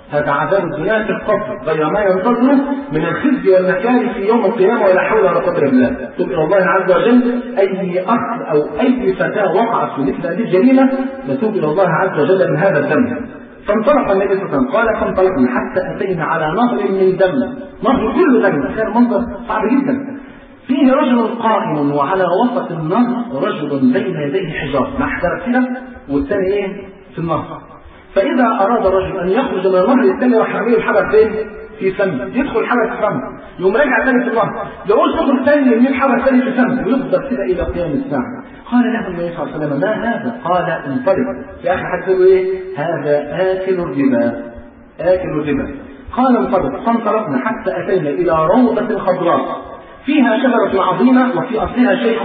A: هذا عذاب الدنيا في القبر غير ما ينتظره من الخزي والمكان في يوم القيامة ولا حول ولا قوة إلا بالله تب إلى الله عز وجل أي أخ أو أي فتاة وقعت في مثل هذه الجريمة نتوب إلى الله عز وجل من هذا الذنب فانطلق النبي صلى الله عليه وسلم قال فانطلقنا حتى أتينا على نهر من دم نهر كله دم كان منظر صعب جدا فيه رجل قائم وعلى وسط النهر رجل بين يديه حجار مع حجارة كده والثاني ايه في النهر فإذا أراد الرجل أن يخرج من النهر الثاني راح يعمل الحجر فين؟ في فمه يدخل الحجر في فمه يقوم راجع ثاني في النهر يقول يدخل ثاني يرمي الحجر ثاني في فمه ويفضل كده إلى قيام الساعة قال له النبي صلى الله عليه وسلم ما هذا؟ قال انطلق يا أخي حد يقول إيه؟ هذا آكل الربا آكل الربا قال انطلق فانطلقنا حتى أتينا إلى روضة خضراء فيها شجرة عظيمة وفي أصلها شيخ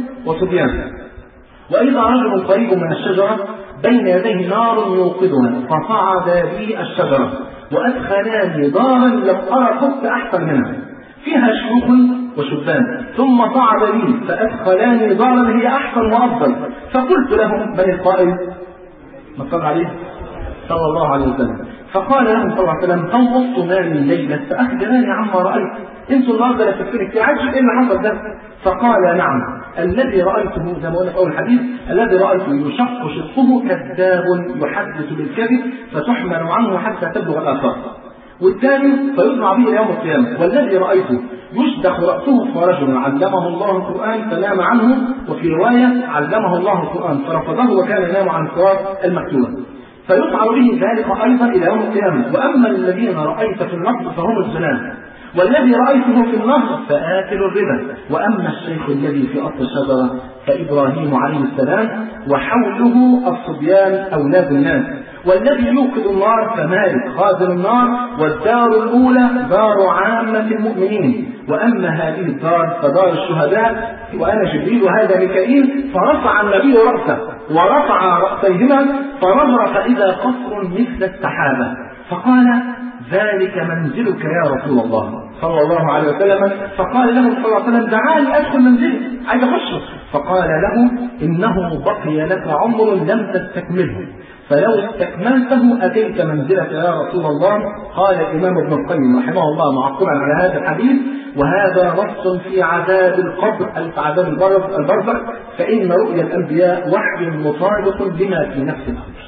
A: وصبيان وإذا رجل قريب من الشجرة بين يديه نار يوقدها فصعد بي الشجرة وأدخلاني دارا لم أرى خبز أحسن منها فيها شيوخ وشبان ثم صعد بي فأدخلاني دارا هي أحسن وأفضل فقلت لهم من القائل ما صلى عليه صلى الله عليه وسلم فقال لهم صلى الله عليه وسلم طوفت مالي ليلة فأخبراني عما رأيت انتوا النهارده لا تفكروا كتير عايز ايه اللي حصل ده؟ فقال نعم الذي رأيته زي ما قلنا في أول الحديث الذي رأيته يشق شقه كذاب يحدث بالكذب فتحمل عنه حتى تبلغ الآثار والثاني فيصنع به يوم القيامة والذي رأيته يشدخ رأسه فرجل علمه الله القرآن فنام عنه وفي رواية علمه الله القرآن فرفضه وكان ينام عن الصراط المكتوبة فيفعل به ذلك أيضا إلى يوم القيامة وأما الذين رأيت في النصر فهم الزنان والذي رأيته في النهر فآكل الربا وأما الشيخ الذي في أصل الشجرة فإبراهيم عليه السلام وحوله الصبيان أولاد الناس والذي يوقد النار فمالك خازن النار والدار الأولى دار عامة المؤمنين وأما هذه الدار فدار الشهداء وأنا جبريل وهذا ميكائيل فرفع النبي رأسه ورفع رأسيهما فنظر فإذا قصر مثل السحابة فقال ذلك منزلك يا رسول الله صلى الله عليه وسلم فقال له صلى الله عليه وسلم دعاني ادخل منزلي عايز اخشه فقال له انه بقي لك عمر لم تستكمله فلو استكملته اتيت منزلك يا رسول الله قال الامام ابن القيم رحمه الله معقبا على هذا الحديث وهذا نص في عذاب القبر أي في عذاب البرزخ فان رؤيا الانبياء وحي مطابق لما في نفس الامر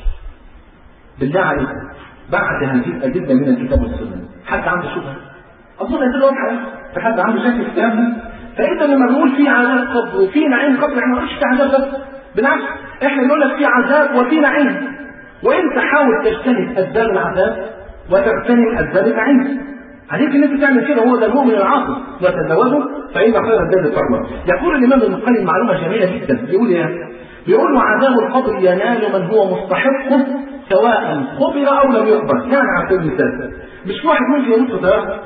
A: بالله عليكم بعد هذه الأدلة من الكتاب والسنة حد عنده شبهة أظن أدلة واضحة في حد عنده شك في الكلام ده فإذا لما بنقول في عذاب قبر وفي نعيم قبر احنا ما في عذاب بس بالعكس احنا بنقول لك في عذاب وفي نعيم وانت حاول تجتنب أسباب العذاب وتغتنم أسباب النعيم عليك ان انت تعمل كده هو ده المؤمن العاقل وتزوجه فان خير الزاد التقوى يقول الامام ابن القيم معلومه جميله جدا بيقول ايه؟ بيقول عذاب القبر ينال من هو مستحقه سواء قبل او لم يقبل كان على سبيل المثال مش واحد ممكن يموت في طياره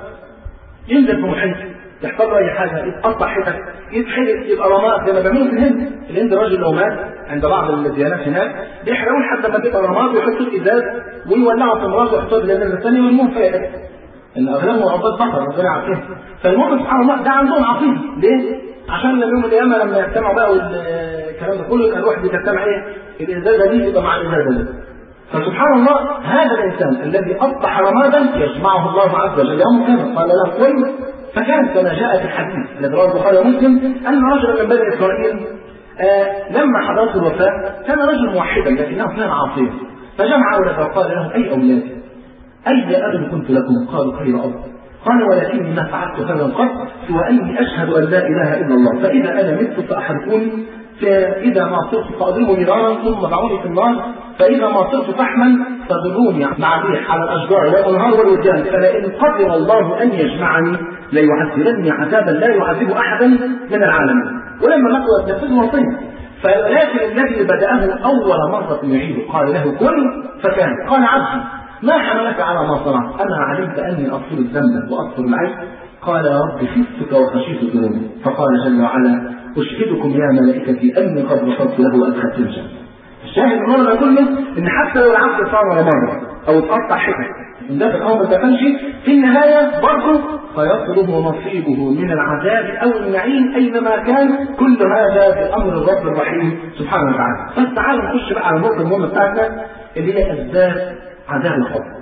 A: ينزل في محيط يحصل له اي حاجه يتقطع حتت يتحرق يبقى رماد زي ما بيعملوا في الهند الهند الراجل لو مات عند بعض الديانات هناك بيحرقوه لحد ما تبقى رماد ويحطوا ازاز ويولعوا في مراته ويحطوها في الازاز الثاني ويرموه في ان اغلبهم عباد بقر ربنا يعافيهم فالمهم سبحان الله ده عندهم عقيده ليه؟ عشان يوم القيامه لما يجتمعوا بقى والكلام ده كله يبقى الواحد بتجتمع ايه؟ الازازه دي يبقى مع الازازه دي فسبحان الله هذا الانسان الذي اصبح رمادا يجمعه الله عز وجل يوم كان قال له قل فكان كما جاء في الحديث الذي رواه البخاري ومسلم ان رجلا من بني اسرائيل آه لما حضرت الوفاه كان رجل موحدا لكنه كان عاصيا فجمع اولاده وقال لهم اي اولادي اي اب كنت لكم قالوا خير اب قال ولكني ما فعلت هذا قط سوى اني اشهد ان لا اله الا الله فاذا انا مت فاحرقوني فإذا ما صرت فأضربني نارا ثم ضعوني في النار فإذا ما صرت فحما فضروني مع الريح على الأشجار والأنهار والوديان فلئن قدر الله أن يجمعني ليعذبني عذابا لا يعذب أحدا من العالمين ولما ماتوا نفذوا وصية فلكن الذي بدأه أول مرة يعيده قال له كن فكان قال عبدي ما حملك على ما صنعت أنا علمت أني أغفر الذنب وأغفر العيب قال يا رب خفتك وخشيت ذنوبي فقال جل وعلا أشهدكم يا ملائكتي أني قد غفرت له وأدخلت الجنة. الشاهد من المرة كله إن حتى لو العبد صار مرة أو اتقطع حتت إن ده في الأول ما دخلش في النهاية برضه فيطلب نصيبه من العذاب أو النعيم أينما كان كل هذا بأمر الرب الرحيم سبحانه وتعالى. بس تعالوا نخش بقى على النقطة المهمة بتاعتنا اللي هي أسباب عذاب القبر.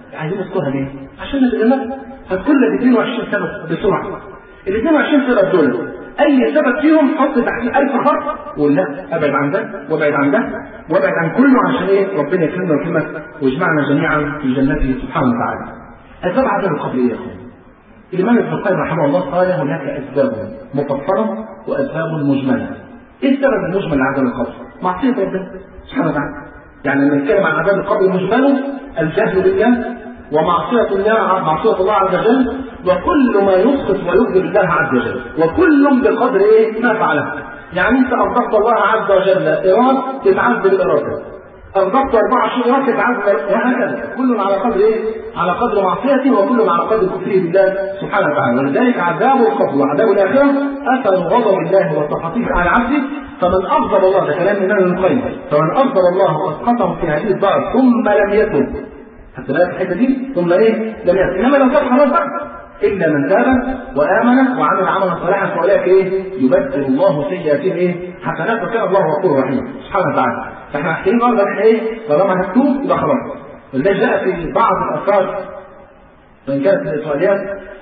A: عايزين نذكرها ليه؟ عشان الإمام هتقول لك 22 سبب بسرعة ال 22 سبب دول أي سبب فيهم حط تحت 1000 خط وقول لا أبعد عن ده وابعد عن ده وابعد عن كله عشان إيه؟ ربنا يكرمنا ويكرمك ويجمعنا جميعا في جنته سبحانه وتعالى. أسباب عذاب القبر إيه يا أخوان؟ الإمام ابن القيم رحمه الله قال هناك أسباب مفصلة وأسباب مجملة. إيه السبب المجمل لعذاب القبر؟ معصية ربنا سبحانه وتعالى. يعني لما نتكلم عن عذاب القبر مجمله الجهل بالله ومعصية الله معصية الله عز وجل وكل ما يسقط ويغضب الله عز وجل وكل بقدر ايه ما فعله يعني انت اغضبت الله عز وجل ايراد تتعذب الاراده اغضبت 24 ايراد تتعذب وهكذا كل على قدر ايه على قدر معصيته وكل على قدر كفره بالله سبحانه وتعالى ولذلك عذاب القبر وعذاب الاخره اثر غضب الله وسخطه على عبده فمن أغضب الله ده كلام الإمام ابن القيم فمن أغضب الله وأسقطه في هذه الدار ثم لم يتب حتى بالك الحتة دي ثم إيه لم يتب إنما لو تاب خلاص بقى إلا من تاب وآمن وعمل عملا صالحا فأولئك إيه يبدل الله سيئاتهم إيه حسنات وكان الله غفور رحيم سبحانه وتعالى فإحنا محتاجين نقدر إحنا إيه طالما هتتوب يبقى خلاص ولذلك جاء في بعض الآثار وإن كانت الإسرائيليات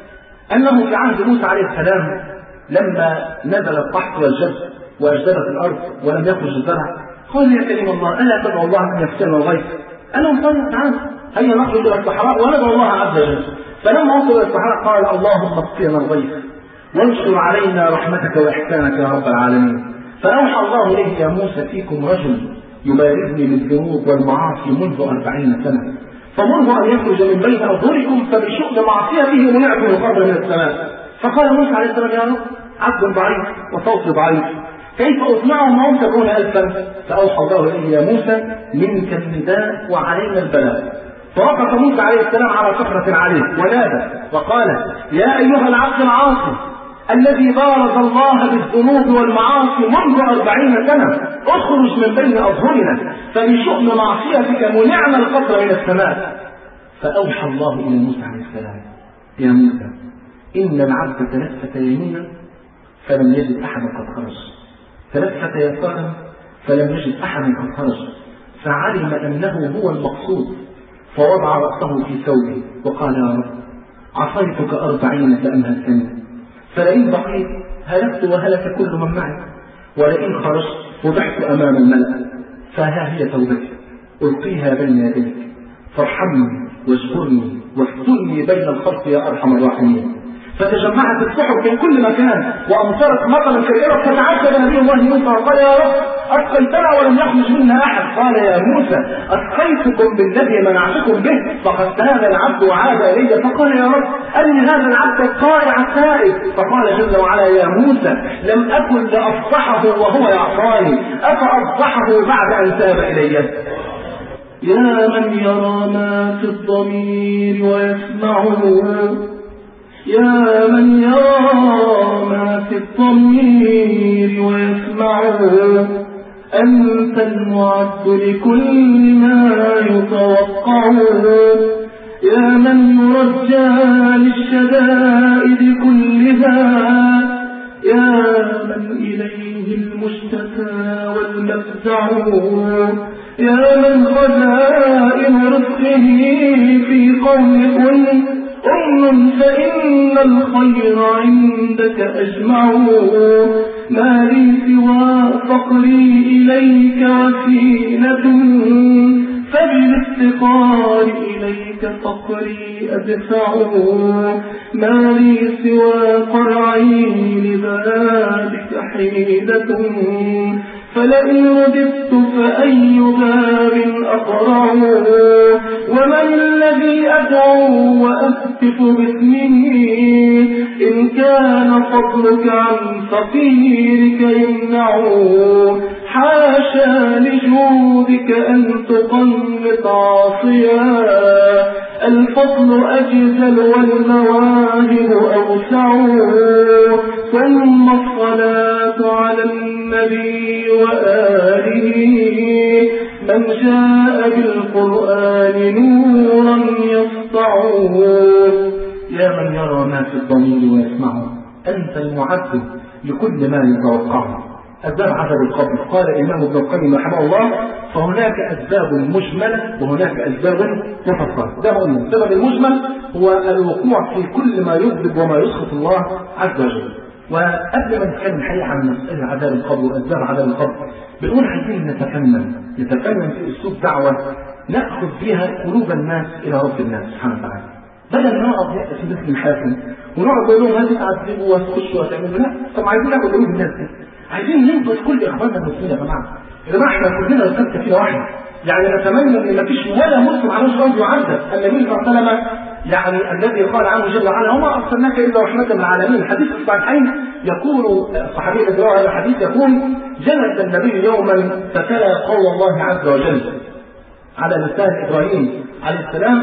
A: أنه في عهد موسى عليه السلام لما نزل القحط والجد واجدبت الارض ولم يخرج الزرع قال يا كريم الله الا تدعو الله ان يفتن الغيث انا مصنع تعال هيا نخرج الى الصحراء وندعو الله عز وجل فلما وصل الى الصحراء قال اللهم اسقنا الغيث وانشر علينا رحمتك واحسانك يا رب العالمين فاوحى الله اليه يا موسى فيكم رجل يبارزني بالذنوب والمعاصي منذ أربعين سنة فمره أن يخرج من بين أظهركم فبشؤم معصيته منعته القبر من السماء فقال موسى عليه السلام يا رب عبد ضعيف وصوت ضعيف كيف أسمعهم وهم تكون ألفا فأوحى الله إليه يا موسى منك النداء وعلينا البلاء فوقف موسى عليه السلام على صخرة عليه ونادى وقال يا أيها العبد العاصي الذي بارز الله بالذنوب والمعاصي منذ أربعين سنة اخرج من بين أظهرنا فبشؤم معصيتك منعنا القطر من السماء فأوحى الله إلى موسى عليه السلام يا موسى إن العبد تلفت يمينا فلم يجد أحدا قد خرج تلفت يسارا فلم يجد أحدا قد خرج فعلم أنه هو المقصود فوضع رأسه في ثوبه وقال يا رب عصيتك أربعين فأمهلتني فلئن بقيت هلكت وهلك كل من معي ولئن خرجت فضحت أمام الملأ فها هي توبتي ألقيها بين يديك فارحمني واجبرني واسترني بين الخلق يا أرحم الراحمين فتجمعت السحب من كل مكان وامطرت مطرا كثيرا فتعجب نبي الله موسى وقال يا رب اسقيتنا ولم يخرج منا احد قال يا موسى اسقيتكم بالذي منعتكم به فقد تاب العبد وعاد الي فقال يا رب ارني هذا العبد الطائع التائب فقال جل وعلا يا موسى لم اكن لافضحه وهو يعصاني افافضحه بعد ان تاب الي
B: يا من يرى ما في الضمير ويسمعه يا من يرى ما في الضمير ويسمعه أنت المعد لكل ما يتوقعه يا من يرجى للشدائد كلها يا من إليه المشتكى والمفزع يا من خزائن رزقه في قول كن أم فإن الخير عندك أجمع ما لي سوى فقري إليك وسيلة فبالافتقار إليك فقري أدفع ما لي سوى قرعي لذلك حيلة فلئن رددت فأي باب أقرع ومن الذي أدعو وأهتف باسمه إن كان فضلك عن فقيرك يمنعه حاشا لجودك أن تقنط عاصيا الفضل أجزل والمواهب أوسع ثم الصلاة على النبي وآله من جاء بالقرآن نورا يسطعه
A: يا من يرى ما في الضمير ويسمعه أنت المعد لكل ما يتوقعه أسباب عذاب القبر قال الإمام ابن القيم رحمه الله فهناك أسباب مجملة وهناك أسباب مفصلة ده قلنا السبب المجمل هو الوقوع في كل ما يغضب وما يسخط الله عز وجل وقبل ما نتكلم الحقيقة عن مسألة عذاب القبر وأسباب عذاب القبر بنقول عايزين نتفنن نتفنن في أسلوب دعوة نأخذ بها قلوب الناس إلى رب الناس سبحانه وتعالى بدل ما نقعد في مثل الحاكم ونقعد نقول لهم هذه تعذبوا وتخشوا وتعملوا لا طب عايزين ناخد قلوب الناس دي عايزين ننقذ كل اخواننا المسلمين يا جماعه يا جماعه احنا كلنا رسالة كده واحده يعني نتمنى ان ما فيش ولا مسلم على وجه يعذب النبي صلى الله عليه وسلم يعني الذي قال عنه جل وعلا وما ارسلناك الا رحمه للعالمين حديث الصحيحين يقول الصحابي الذي روى هذا الحديث يقول جلس النبي يوما فتلا قول الله عز وجل على لسان ابراهيم عليه السلام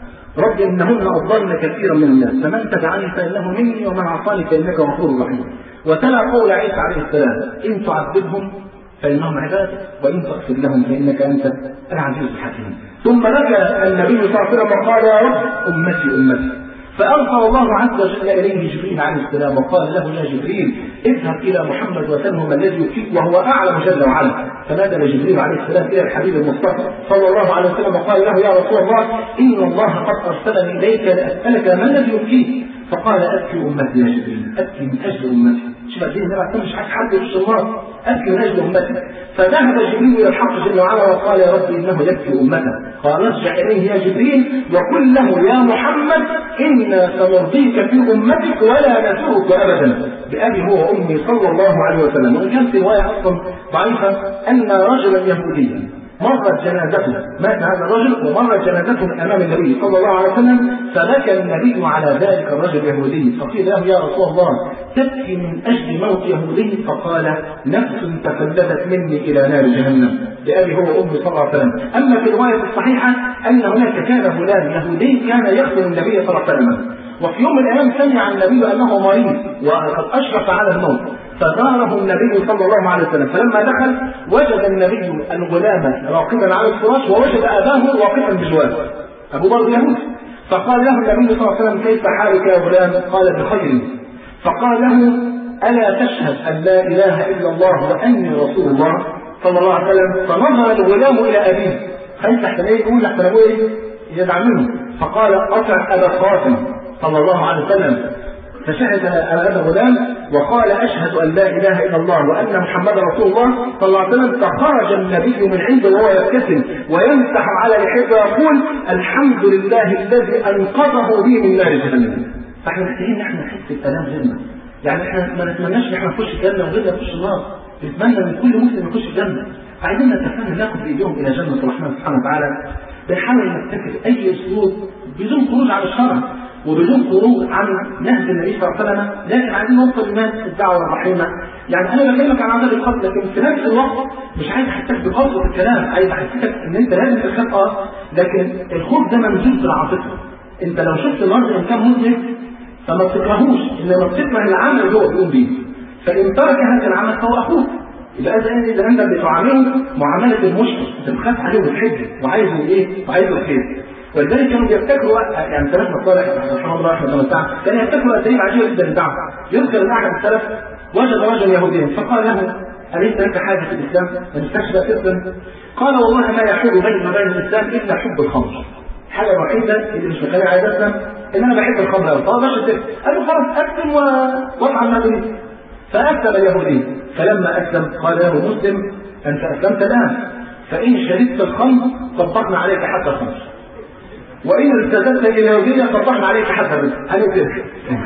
A: رب انهن اضلن كثيرا من الناس فمن تبعني فانه مني ومن عصاني فانك غفور رحيم وتلا قول عيسى عليه السلام ان تعذبهم فانهم عبادك وان تغفر لهم فانك انت العزيز الحكيم ثم رجع النبي صلى الله عليه وسلم وقال يا رب امتي امتي فأرسل الله عز وجل إليه جبريل عليه السلام وقال له يا جبريل اذهب إلى محمد وسلم ما الذي يكفيك وهو أعلم جل وعلا فنادى جبريل عليه السلام إلى الحبيب المصطفى صلى الله عليه وسلم وقال له يا رسول الله إن الله قد أرسلني إليك لأسألك ما الذي يكفيك فقال أبكي أمتي يا جبريل أبكي من أجل أمتي شوف قد ايه النبي مش عايز حد يخش النار أبكي من أجل أمتي فذهب جبريل إلى الحق جل وعلا وقال يا رب إنه يبكي أمته قال ارجع إليه يا جبريل وقل له يا محمد إنا سنرضيك في أمتك ولا نسوك أبدا بأبي هو وأمي صلى الله عليه وسلم وإن كانت رواية أصلا ضعيفة أن رجلا يهوديا مرت جنازته مات هذا الرجل ومرت جنازته امام النبي صلى الله عليه وسلم فبكى النبي على ذلك الرجل اليهودي فقيل له يا رسول الله تبكي من اجل موت يهودي فقال نفس تفلتت مني الى نار جهنم بابي هو وامي صلى الله عليه وسلم اما في الروايه الصحيحه ان هناك كان غلام يهودي كان يخدم النبي صلى الله عليه وسلم وفي يوم من الايام سمع النبي انه مريض وقد اشرف على الموت فزاره النبي صلى الله عليه وسلم فلما دخل وجد النبي الغلام راقدا على الفراش ووجد اباه واقفا بالواد ابو برضه يهودي فقال له النبي صلى الله عليه وسلم كيف حالك يا غلام قال بخير فقال له الا تشهد ان لا اله الا الله واني رسول الله صلى الله عليه وسلم فنظر الغلام الى ابيه خايف احسن ايه يقول احسن ابوه ايه يزعل منه فقال اطع ابا قاسم صلى الله عليه وسلم فشهد هذا الغلام وقال اشهد ان لا اله الا الله وان محمدا رسول الله صلى الله عليه وسلم فخرج النبي من عنده وهو يبتسم ويمسح على لحيته ويقول الحمد لله الذي انقذه بي من نار جهنم فاحنا محتاجين ان احنا نحس بالالام غيرنا يعني احنا ما نتمناش ان احنا نخش الجنه وغيرنا يخش النار نتمنى ان كل مسلم يخش الجنه عايزين نتفهم ناخد بايديهم الى جنه الرحمن سبحانه وتعالى بنحاول نبتكر اي اسلوب بدون خروج عن الشرع وبدون خروج عن نهج النبي صلى الله عليه وسلم لكن عايزين نوصل للناس الدعوه الرحيمه يعني انا بكلمك عن عذاب القبر لكن في نفس الوقت مش عايز احسسك ببسط الكلام عايز احسسك ان انت لازم تخاف اه لكن الخوف ده ممزوج بالعاطفه انت لو شفت الارض ان كان مذنب فما تكرهوش انما بتكره العمل اللي هو بيقوم بيه فان ترك هذا العمل فهو اخوك يبقى اذا اذا انت بتعامله معامله المشرك انت بتخاف عليه وبتحبه وعايزه ايه؟ وعايزه الخير ولذلك كانوا بيبتكروا يعني سلف مصالح رحمه الله رحمه الله تعالى كانوا يبتكروا اساليب عجيبه جدا للدعوه يذكر ان احد السلف وجد رجلا يهوديا فقال له اليس لك حاجه في الاسلام؟ ما تستشفى تسلم؟ قال والله ما يحول بيني وبين الاسلام الا حب الخمر الحاجه الوحيده اللي مش مخليني عايز اسلم ان انا بحب الخمر قوي فما اقدرش اسلم قال له خلاص اسلم وافعل ما تريد فاسلم اليهودي فلما اسلم قال له مسلم انت اسلمت الان فان شربت الخمر طبقنا عليك حتى الخمر وإن ارتدت إلى اليهودية طبقنا عليك حتى الرزق هنبتدئ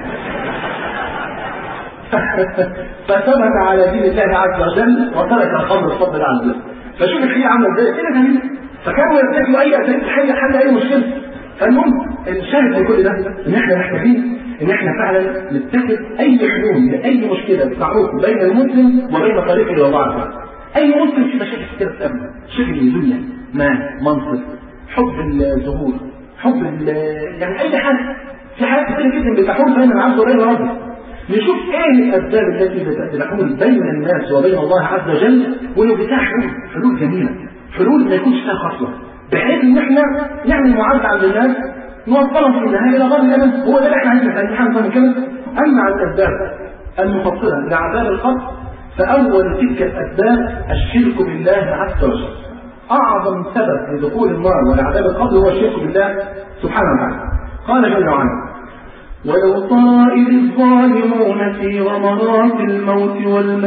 A: فثبت على دين الله عز وجل وترك الخمر بفضل الله عز وجل فشوف الحقيقة عاملة ازاي كده جميل فكانوا يرتكبوا أي أساليب تحل حل أي مشكلة فالمهم الشاهد في كل ده إن إحنا محتاجين إن إحنا فعلا نتخذ أي حلول لأي مشكلة تعرف بين المسلم وبين طريق إلى الله عز وجل أي مسلم في مشاكل كتير تقابله شغل دنيا مال منصب حب الظهور حب يعني اي حاجه في حاجات كتير جدا بتحول بين العبد وبين ربه نشوف ايه الاسباب التي تحول بين الناس وبين الله عز وجل ونبتاع حلول حلول جميله حلول ما يكونش فيها خصله بحيث ان احنا نعمل معامله عند الناس نوصلهم في النهايه الى غير الناس هو ده اللي احنا عايزين نفهم من كده اما عن الاسباب المفصله لعذاب القبر فاول تلك الاسباب الشرك بالله عز وجل اعظم سبب لدخول النار ولعذاب القبر هو الشرك بالله سبحانه وتعالى قال جل وعلا
B: ولو ترى إذ الظالمون في غمرات الموت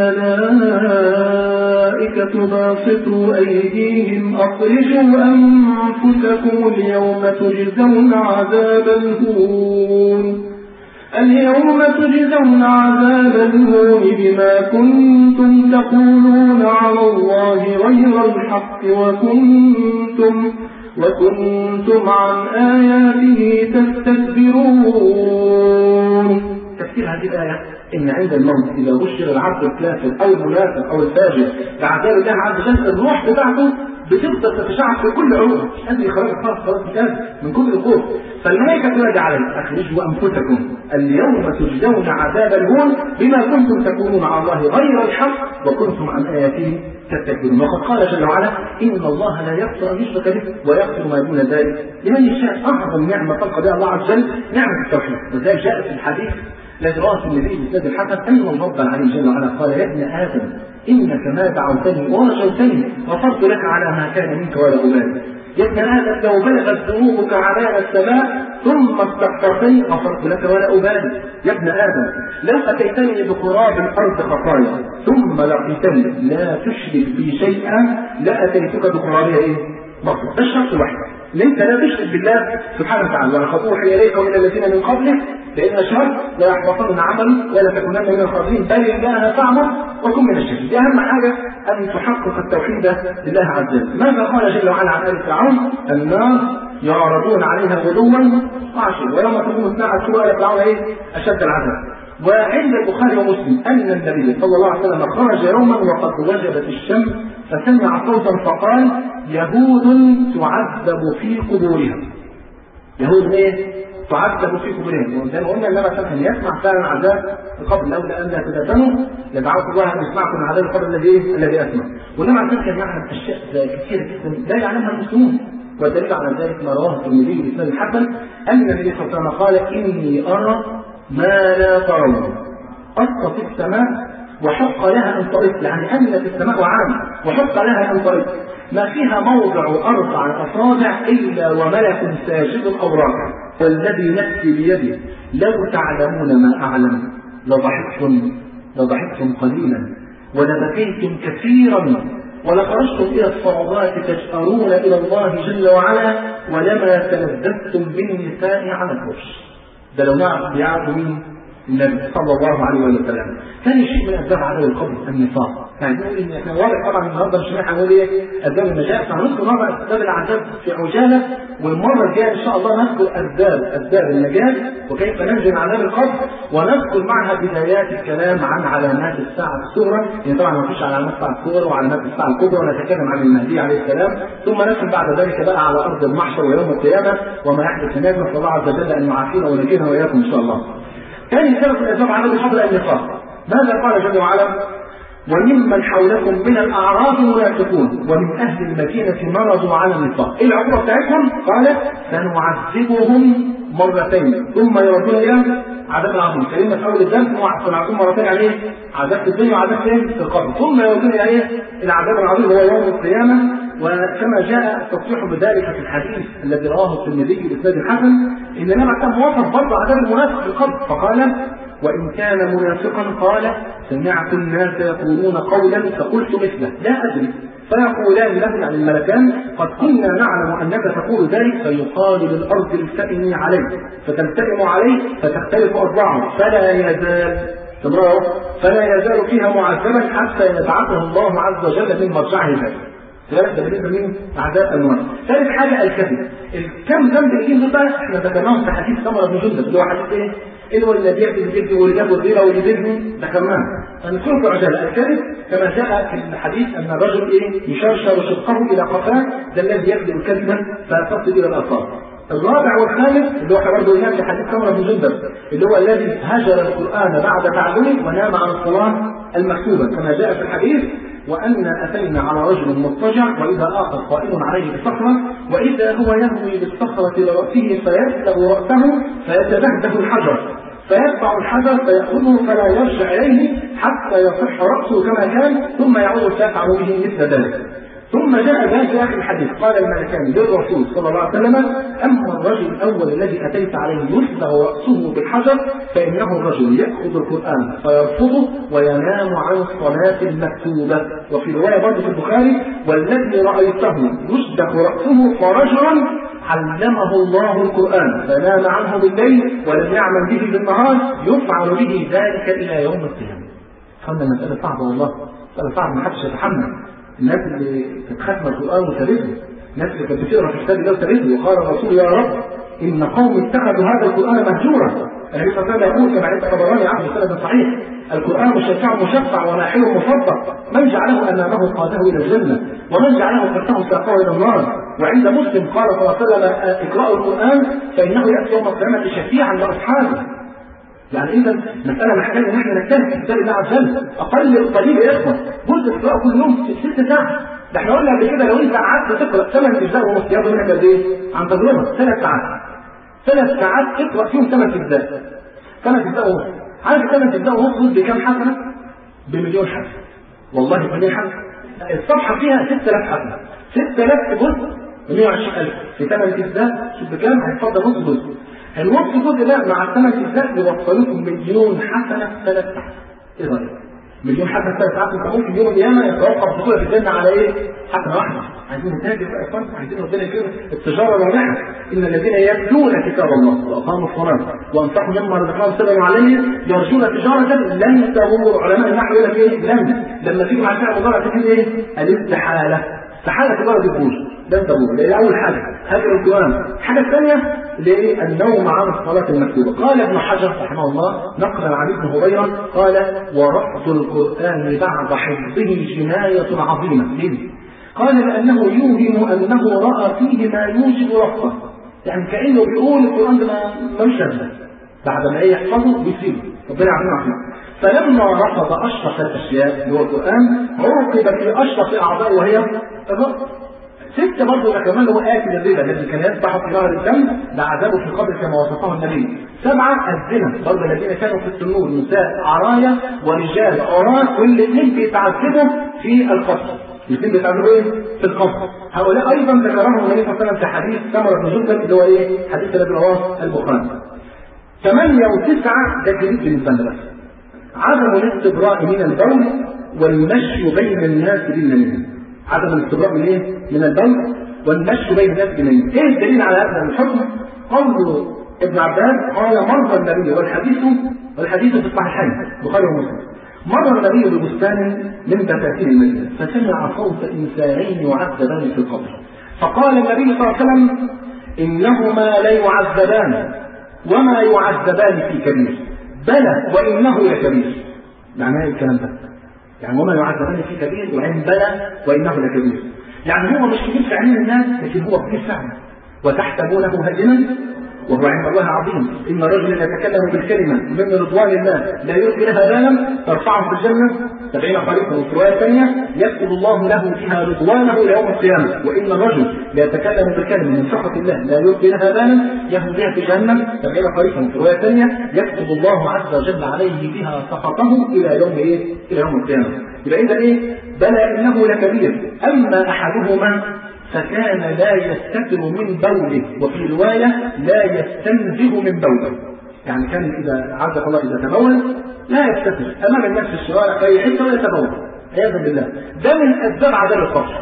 B: والملائكة باسطوا أيديهم أخرجوا أنفسكم اليوم تجزون عذاب الهون اليوم تجزون عذاب الهون بما كنتم تقولون على الله غير الحق وكنتم وكنتم عن آياته تستكبرون
A: تفسير هذه الآية إن عند الموت إذا بشر العبد الكافر أو المنافق أو الفاجر بعذاب الله عز وجل الروح بتاعته بتفضل تتشعب في كل عروق مش قادر يخرج خلاص خلاص مش قادر من كل الخوف فالملائكة تنادي عليه أخرجوا أنفسكم اليوم تجزون عذاب الهون بما كنتم تقولون على الله غير الحق وكنتم عن آياته تستكبرون وقد قال جل وعلا إن الله لا يغفر أن يشرك به ويغفر ما دون ذلك لمن يشاء أعظم نعمة خلق بها الله عز وجل نعمة التوحيد وذلك جاء في الحديث الذي رواه النبي بإسناد الحسن أن الرب العلي جل وعلا قال يا ابن آدم إنك ما دعوتني ورجوتني غفرت لك على ما كان منك ولا أبالي يا ابن آدم لو بلغت ذنوبك عنان السماء ثم استغفرتني غفرت لك ولا أبالي يا ابن آدم لو أتيتني بقراب الأرض خطايا ثم لقيتني لا تشرك بي شيئا لأتيتك بقرابها إيه؟ مغفرة ده الشرط الواحد ان انت لا تشرك بالله سبحانه وتعالى ولقد اوحي اليك ومن الذين من قبلك لان اشركت لا يحبطن عملك ولا تكونن من الخاسرين بل الله فاعمل وكن من الشرك دي اهم حاجه ان تحقق التوحيد لله عز وجل ماذا قال جل وعلا عن ال فرعون النار يعرضون عليها غدوا وعشيا ويوم تقوم الساعه شو قال فرعون ايه اشد العذاب وعند البخاري ومسلم ان النبي صلى الله عليه وسلم خرج يوما وقد وجبت الشمس فسمع صوتا فقال يهود تعذب في قبورها يهود ايه؟ تعذب في قبورهم وزي ما قلنا النبي صلى يسمع فعلا عذاب القبر لولا ان لا تدفنوا لدعوت الله ان يسمعكم عذاب القبر الذي ايه؟ الذي اسمع والنبي عليه كان يعلم اشياء كثيره جدا لا يعلمها المسلمون والدليل على ذلك ما رواه الترمذي باسناد الحسن ان النبي صلى الله عليه وسلم قال اني ارى ما لا ترون قص في السماء وحق لها ان ترد يعني ان في السماء وعام وحق لها ان ترد ما فيها موضع اربع اصابع الا وملك ساجد او راكع والذي نفسي بيده لو تعلمون ما اعلم لضحكتم لضحكتم قليلا ولبكيتم كثيرا ولخرجتم الى الصعوبات تجأرون الى الله جل وعلا ولما تلذذتم بالنساء على الفرش ده لو نعرف بيعرفوا مين النبي صلى الله عليه وسلم ثاني شيء من اسباب عدم القبر النفاق يعني نقول ان احنا واضح طبعا النهارده مش هنقول ايه اسباب النجاه فهنذكر النهارده اسباب العذاب في عجاله والمره الجايه ان شاء الله نذكر اسباب اسباب النجاه وكيف ننجو من عذاب القبر ونذكر معها بدايات الكلام عن علامات الساعه الصغرى يعني طبعا ما فيش علامات الساعه الصغرى وعلامات الساعه الكبرى ونتكلم عن المهدي عليه السلام ثم ندخل بعد ذلك بقى على ارض المحشر ويوم القيامه وما يحدث هناك نسال الله عز وجل ان يعافينا وينجينا واياكم ان شاء الله. ثاني سبب من اسباب عدم القبر النفاق ماذا قال جل وعلا وممن حولكم من الاعراب منافقون ومن اهل المدينه مرضوا على النفاق ايه العقوبه بتاعتهم قال سنعذبهم مرتين ثم يردون الى عذاب العظيم كلمة أول الذنب هو سنعذبهم مرتين عليه عذاب في الدنيا وعذاب فين في القبر ثم يردون إلى إيه؟ العذاب العظيم هو يوم القيامة وكما جاء التصريح بذلك في الحديث الذي رواه الترمذي بإسناد الحسن إن النبي كان وصف برضه عذاب المنافق في القبر فقال وإن كان منافقا قال سمعت الناس يقولون قولا فقلت مثله لا أدري فيقولان له يعني الملكان قد كنا نعلم أنك تقول ذلك فيقال للأرض التئمي عليه فتلتئم عليه فتختلف أضلاعه فلا يزال تمرأ فلا يزال فيها معذبا حتى يبعثه الله عز وجل من مرجعه ذلك ذلك ده بالنسبه لمين؟ اعداء المنافق. ثالث حاجه الكذب. الكم ذنب الدين دول احنا ذكرناهم في حديث سمره بن جندب اللي هو حديث ايه؟ اللي هو اللي بيعمل الجد واللي جاب الزيره واللي بيبني ذكرناه. فنذكر في عجاله الكذب كما جاء في الحديث ان الرجل ايه؟ يشرشر شقه الى قفاه ده الذي يكذب كذبا فتصل الى الاثار. الرابع والخامس اللي هو برضه هناك في حديث سمره بن جندب اللي هو الذي هجر القران بعد تعلمه ونام عن الصلاه المكتوبه كما جاء في الحديث وأن أتينا على رجل مضطجع وإذا آخر قائم عليه بصخرة وإذا هو يهوي بالصخرة لرأسه فيسلب رأسه فيتبهدل الحجر فيتبع الحجر فيأخذه فلا يرجع إليه حتى يصح رأسه كما كان ثم يعود فيفعل به مثل ذلك ثم جاء ذلك في اخر الحديث قال الملكان للرسول صلى الله عليه وسلم اما الرجل الاول الذي اتيت عليه يصبغ راسه بالحجر فانه الرجل ياخذ القران فيرفضه وينام عن الصلاه المكتوبه وفي روايه برضه في البخاري والذي رايته يشدق راسه فرجل علمه الله القران فنام عنه بالليل ولم يعمل به بالنهار يفعل به ذلك الى يوم القيامه. قلنا مساله صعبه والله مساله صعبه ما حدش يتحمل الناس اللي كانت ختمه القران وسابته الناس اللي كانت بتقرا في كتاب الله وسابته وقال الرسول يا رب ان قوم اتخذوا هذا القران مهجورا النبي صلى الله عليه وسلم يقول كما عند الطبراني عنه سند صحيح القران مشفع مشفع وناحل مصدق من جعله امامه قاده الى الجنه ومن جعله خلفه ساقه الى النار وعند مسلم قال صلى الله عليه وسلم اقرأوا القران فانه ياتي يوم القيامه شفيعا لاصحابه يعني اذا مساله محتاجه ان احنا نجتهد في كتاب الله عز وجل اقل القليل يا اخوه جزء تقرا كل يوم في ست ساعات ده احنا قلنا قبل كده لو انت قعدت تقرا ثمان اجزاء ونص ياخد منك قد ايه؟ عن تجربه ثلاث ساعات ثلاث ساعات اقرا فيهم ثمان اجزاء ثمان اجزاء ونص عارف ثمان اجزاء ونص بكام حسنه؟ بمليون حسنه والله بمليون حسنه الصفحه فيها 6000 حسنه 6000 جزء 120000 في ثمان اجزاء شوف بكام هيتفضل نص جزء النص جزء ده مع الثمان اجزاء يوصلوكم مليون حسنه في ثلاث ساعات ايه رايك؟ مليون حسنه في ثلاث ساعات انت ممكن يوم القيامه يتوقف دخولك الجنه على ايه؟ حسنه واحده عايزين نتاجر بقى يا اخوان عايزين ربنا يكرم التجاره ناجحه ان الذين يتلون كتاب الله واقاموا الصلاه وانفقوا مما رزقناهم سرا وعلانيه يرجون تجاره لن تغور علماء النحو يقول لك ايه؟ لن لما تيجي مع الفعل المضارع تكتب ايه؟ الاستحاله استحاله تجاره تفوز لن تغور لان اول حاجه هجر القران الحاجه الثانيه ليه؟ النوم عن الصلاه المكتوبه قال ابن حجر رحمه الله نقلا عن ابن هريره قال ورفض القران بعد حفظه جنايه عظيمه ليه؟ قال لأنه يوهم أنه رأى فيه ما يوجب رفضه يعني كأنه بيقول القرآن ده ملوش لازمة بعد ما إيه يحفظه بيسيبه ربنا يعافينا ويعافينا فلما رفض أشرف الأشياء اللي هو القرآن عوقب في أشرف أعضاء وهي الرفض ستة برضه ده كمان هو آكل الربا الذي كان يذبح في نهر الدم لعذابه في القبر كما وصفه النبي. سبعة الزنا برضه الذين كانوا في التنور نساء عرايا ورجال عراة والاثنين بيتعذبوا في القبر. الاثنين بيتعملوا ايه؟ في القبر. هؤلاء ايضا ذكرهم النبي صلى الله عليه وسلم في حديث ثمرة بن جندب اللي هو ايه؟ حديث الذي رواه البخاري. ثمانية وتسعة ده جديد بالنسبة لنا بس. عدم الاستبراء من البول والمشي بين الناس بالنميمة. عدم الاستبراء من ايه؟ من البول والمشي بين الناس بالنميمة. ايه الدليل على هذا الحكم؟ قول ابن عباس قال مر النبي والحديث والحديث في الصحيحين البخاري ومسلم. مر النبي ببستان من بساتين المدينة فسمع صوت إنسانين يعذبان في القبر فقال النبي صلى الله عليه وسلم إنهما لا يعذبان وما يعذبان في كبير بلى وإنه لكبير يعني ايه الكلام ده؟ يعني وما يعذبان في كبير وإن بلى وإنه لكبير يعني هو مش كبير في عين الناس لكن هو كبير فعلا وتحسبونه هينا وهو عند الله عظيم ان رجلا يتكلم بالكلمه من رضوان الله لا يلقي لها بالا ترفعه في الجنه سبعين خريفا وفي روايه ثانيه يكتب الله له فيها رضوانه الى يوم القيامه وان الرجل لا يتكلم بالكلمه من سخط الله لا يلقي لها بالا يهوي بها في جهنم سبعين خريفا وفي روايه ثانيه يكتب الله عز وجل عليه بها سخطه الى يوم ايه؟ الى يوم القيامه يبقى اذا ايه؟ بلى انه لكبير اما احدهما فكان لا يستتر من بوله وفي رواية لا يستنزه من بوله يعني كان إذا عز الله إذا تبول لا يستتر أمام الناس في الشوارع في حتة ولا يتبول عياذا بالله ده من أسباب عذاب القبر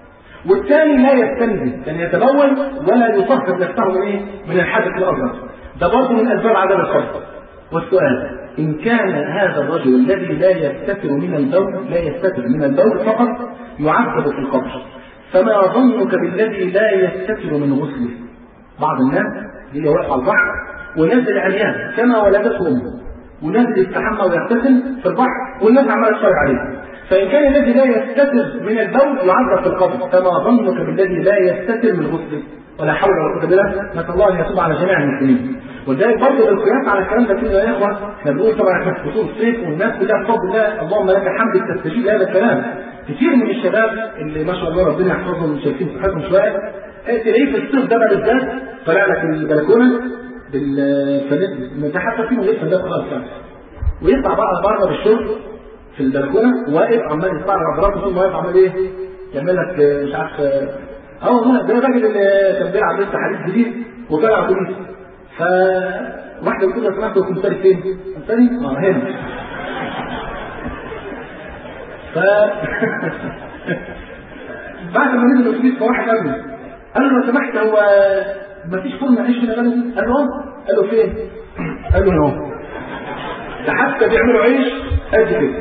A: والثاني لا يستنزه يعني يتبول ولا يطهر نفسه من إيه؟ من الحدث الأصغر ده برضه من أسباب عذاب القبر والسؤال إن كان هذا الرجل الذي لا يستتر من البول لا يستتر من البول فقط يعذب في القبر فما ظنك بالذي لا يستتر من غسله بعض الناس اللي واقف على البحر ونازل عريان كما ولدته امه ونازل يستحمى ويغتسل في البحر والناس عماله تتفرج عليه فان كان الذي لا يستتر من البول يعذب في القبر فما ظنك بالذي لا يستتر من غسله ولا حول ولا قوه الا بالله نسال الله ان يتوب على جميع المسلمين ولذلك برضه بالقياس على الكلام ده كله يا اخوه احنا بنقول طبعا احنا في فصول الصيف والناس كلها بفضل الله اللهم لك الحمد تستجيب لهذا الكلام كثير من الشباب اللي ما شاء الله ربنا يحفظهم شايفين صحتهم شويه تلاقيه في الصيف ده بالذات طالع لك البلكونه بالفنان ده حتى فيه غير فنان خالص يعني ويطلع بقى بره بالشغل في البلكونه واقف عمال يطلع عضلاته ثم واقف عمال ايه؟ يعمل لك آه، مش عارف اه آه والله ده الراجل اللي كان بيلعب لسه حديث جديد وطلع بوليس ف واحده بتقول لو سمحت هو كنت فين؟ قلت اه هنا ف بعد ما نزل الاتوبيس فواحد قابله قال له لو سمحت هو ما فيش فرن عيش في البلد قال له اه قال له فين؟ قال له هنا اهو ده حتى بيعملوا عيش قد كده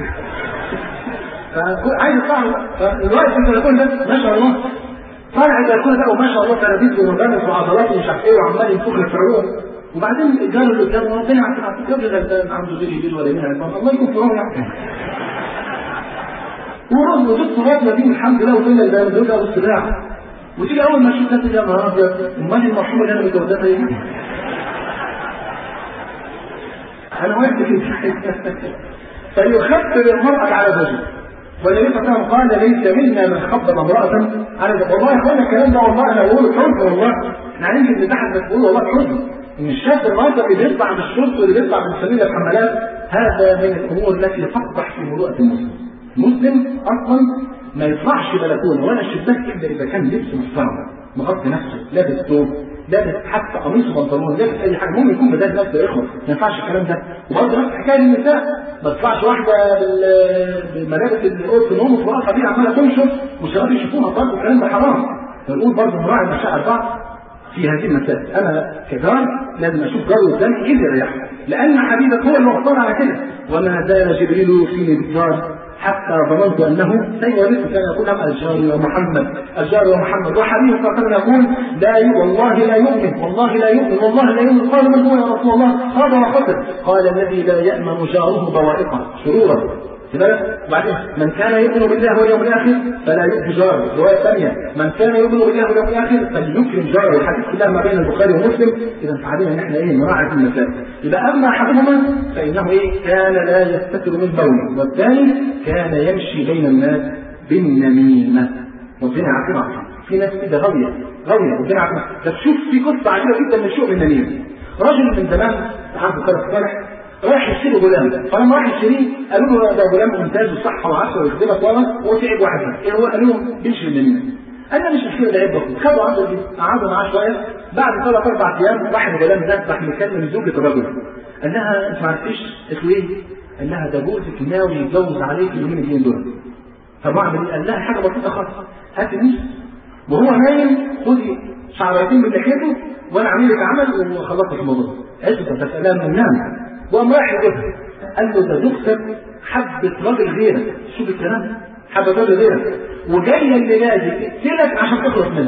A: فعايز يطلع فالوقت في التليفون ده ما شاء الله طالع التليفون ده وما شاء الله تلابيس ومجانس وعضلات ومش عارف ايه وعمال ينفخ لك في العروق وبعدين جاله اللي قدامه ربنا يعطيك الراجل ده عنده زي جديد ولا مين الله يكون في عونه يعني ورغم وجود صلاه نبي الحمد لله وكل ده من ابو السلاح وتيجي اول ما تشوف ناس يا نهار ابيض امال المرحومه اللي انا متجوزها ايه؟ انا وقفت كده فيخبر المرأة على الرجل والنبي صلى الله عليه وسلم قال ليس منا من خبر امرأة على الرجل والله يا اخوانا الكلام ده والله انا بقوله حزن والله احنا عندي ابن تحت بس بقوله والله حزن ان الشاب النهارده اللي بيطلع من الشرطه واللي بيطلع من سبيل الحملات هذا من الامور التي تقدح في مروءه المسلم. المسلم اصلا ما يطلعش بلكونه ولا شباك الا اذا كان لبسه محترم مغطي نفسه لابس ثوب لابس حتى قميص وبنطلون لابس اي حاجه المهم يكون بدايه نفسه يا اخوه ما ينفعش الكلام ده وبرضه نفس حكايه النساء ما تطلعش واحده بملابس الاوضه النوم وتبقى دي عماله تنشر والشباب يشوفوها برضه الكلام ده حرام فنقول برضه نراعي مشاعر بعض في هذه المسائل انا كجار لازم اشوف جاري قدامي ايه اللي يريحني لان حبيبك هو اللي اختار على كده وما زال جبريل يوصيني بالجار حتى ظننت انه سيورث كان يقول لهم الجار ومحمد الجار ومحمد وحبيبه صلى الله عليه وسلم يقول لا ي... والله لا يؤمن والله لا يؤمن والله لا يؤمن قال من هو يا رسول الله هذا وخسر قال الذي لا يامن جاره بوائقه شرورا وبعدين من كان يؤمن بالله واليوم الاخر فلا يؤذي جاره روايه ثانيه من كان يؤمن بالله واليوم الاخر فليكرم جاره الحديث كلها ما بين البخاري ومسلم اذا فعلينا ان احنا ايه نراعي في المسائل يبقى اما احدهما فانه ايه كان لا يستتر من بوله والثاني كان يمشي بين الناس بالنميمه ربنا يعافينا في ناس كده غاويه غاويه ربنا يعافينا ده تشوف في قصه عجيبه جدا من شؤم النميمه رجل من زمان عنده ثلاث صالح راح يشتري غلام فلما راح يشتريه قالوا له ده غلام ممتاز وصحه وعافيه ويخدمك ورا وتعب واحد ايه هو قال لهم بيشري النميمه قال له مش مشكله ده عيب بسيط خدوا عنده دي قعدوا معاه شويه بعد ثلاث اربع ايام راح الغلام ده راح مكلم زوجة الرجل قال لها انت ما عرفتيش قالت له ايه؟ قال لها ده جوزك ناوي يتجوز عليك اليومين الجايين دول طب اعمل ايه؟ قال لها حاجه بسيطه خالص هات النص وهو نايم خدي شعرتين من لحيته وانا اعمل لك عمل وخلصت الموضوع قالت له طب تسالها من النام وقام رايح يجيبها قال له ده زوجتك حبة راجل غيرك شوف الكلام حبة راجل غيرك وجاية الليلة دي تقتلك عشان تخلص منه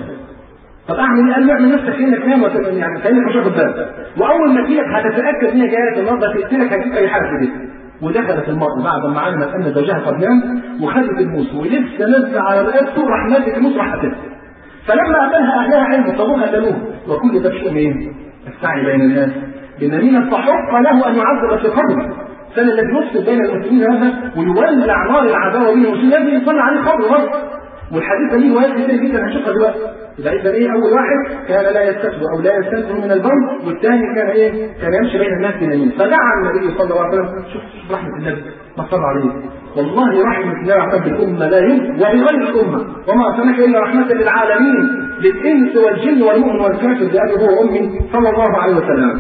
A: طب اعمل ايه؟ قال له اعمل نفسك كانك نام يعني كانك مش واخد بالك واول ما تجيلك هتتاكد ان هي جايه لك النهارده تقتلك هتجيب اي حاجه في بيتك ودخلت المرأة بعد ما علمت ان زوجها قد نام وخدت الموس ولسه نزل على رقبته راح ماسك الموس راح قتلها فلما قتلها اهلها علموا طب قتلوه وكل ده بشؤم ايه؟ السعي بين الناس بنميمة فحق له ان يعذب في قبره كان الذي يفصل بين المسلمين هذا ويولع نار العداوه بين المسلمين لازم يصلي عليه قبر برضه والحديث ده ليه روايات كتير جدا هنشوفها دلوقتي يبقى اذا ايه اول واحد كان لا يستتر او لا يستتر من البول والثاني كان ايه كان يمشي بين الناس باليمين فدعا النبي صلى الله عليه وسلم شوف شوف رحمه النبي ما صلى عليه والله رحمه الله عليه بالامه لا يمكن ولغير الامه وما ارسلناك الا رحمه للعالمين للانس والجن والمؤمن والكافر بابي هو وامي صلى الله عليه وسلم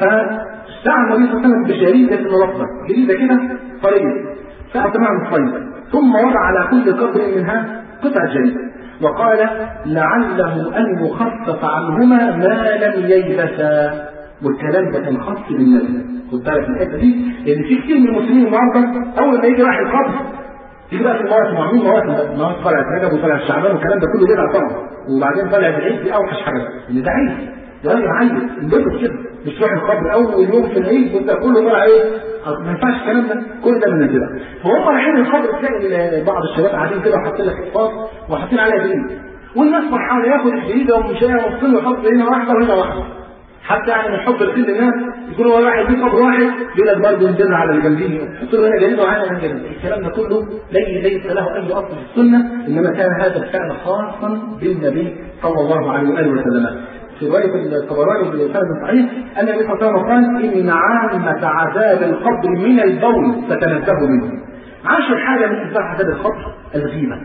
A: فدعا النبي صلى الله عليه وسلم بشريده رطبه جديده كده طريه فأتى معه الطيب ثم وضع على كل قبر منها قطعة جلد وقال لعله أن يخفف عنهما ما لم ييبسا والكلام ده كان خاص بالنبي خد بالك من الحته دي لان في كتير من المسلمين النهارده اول ما يجي راح القبر يجي بقى في مواسم معمول مواسم مواسم طلعت رجب وطلع شعبان والكلام ده كله بيلعب طبعا وبعدين طلع العيد دي اوحش حاجه ان ده عيد ده راجل عيد انبسط كده مش تروح القبر اول يوم في العيد وانت كله طلع ايه ما ينفعش الكلام ده كل ده من البدع فهم رايحين القبر تلاقي بعض الشباب قاعدين كده وحاطين لك احفاظ وحاطين عليها جريد والناس فرحانه ياخد الجريده ومش هيوصل له يحط هنا واحده وهنا واحده حتى يعني من حب الخير للناس يكون هو واحد في قبر واحد يقول لك برضه ندر على اللي جنبيه يحط له هنا جريده وهنا هنا جريده الكلام ده كله لي ليس له اي اصل في السنه انما كان هذا الفعل خاصا بالنبي صلى الله عليه واله وسلم في رواية الطبراني بالإنسان صحيح أن النبي صلى الله عليه وسلم قال إن عامة عذاب القبر من البول فتنزهوا منه. عشر حاجة من أسباب عذاب القبر الغيبة.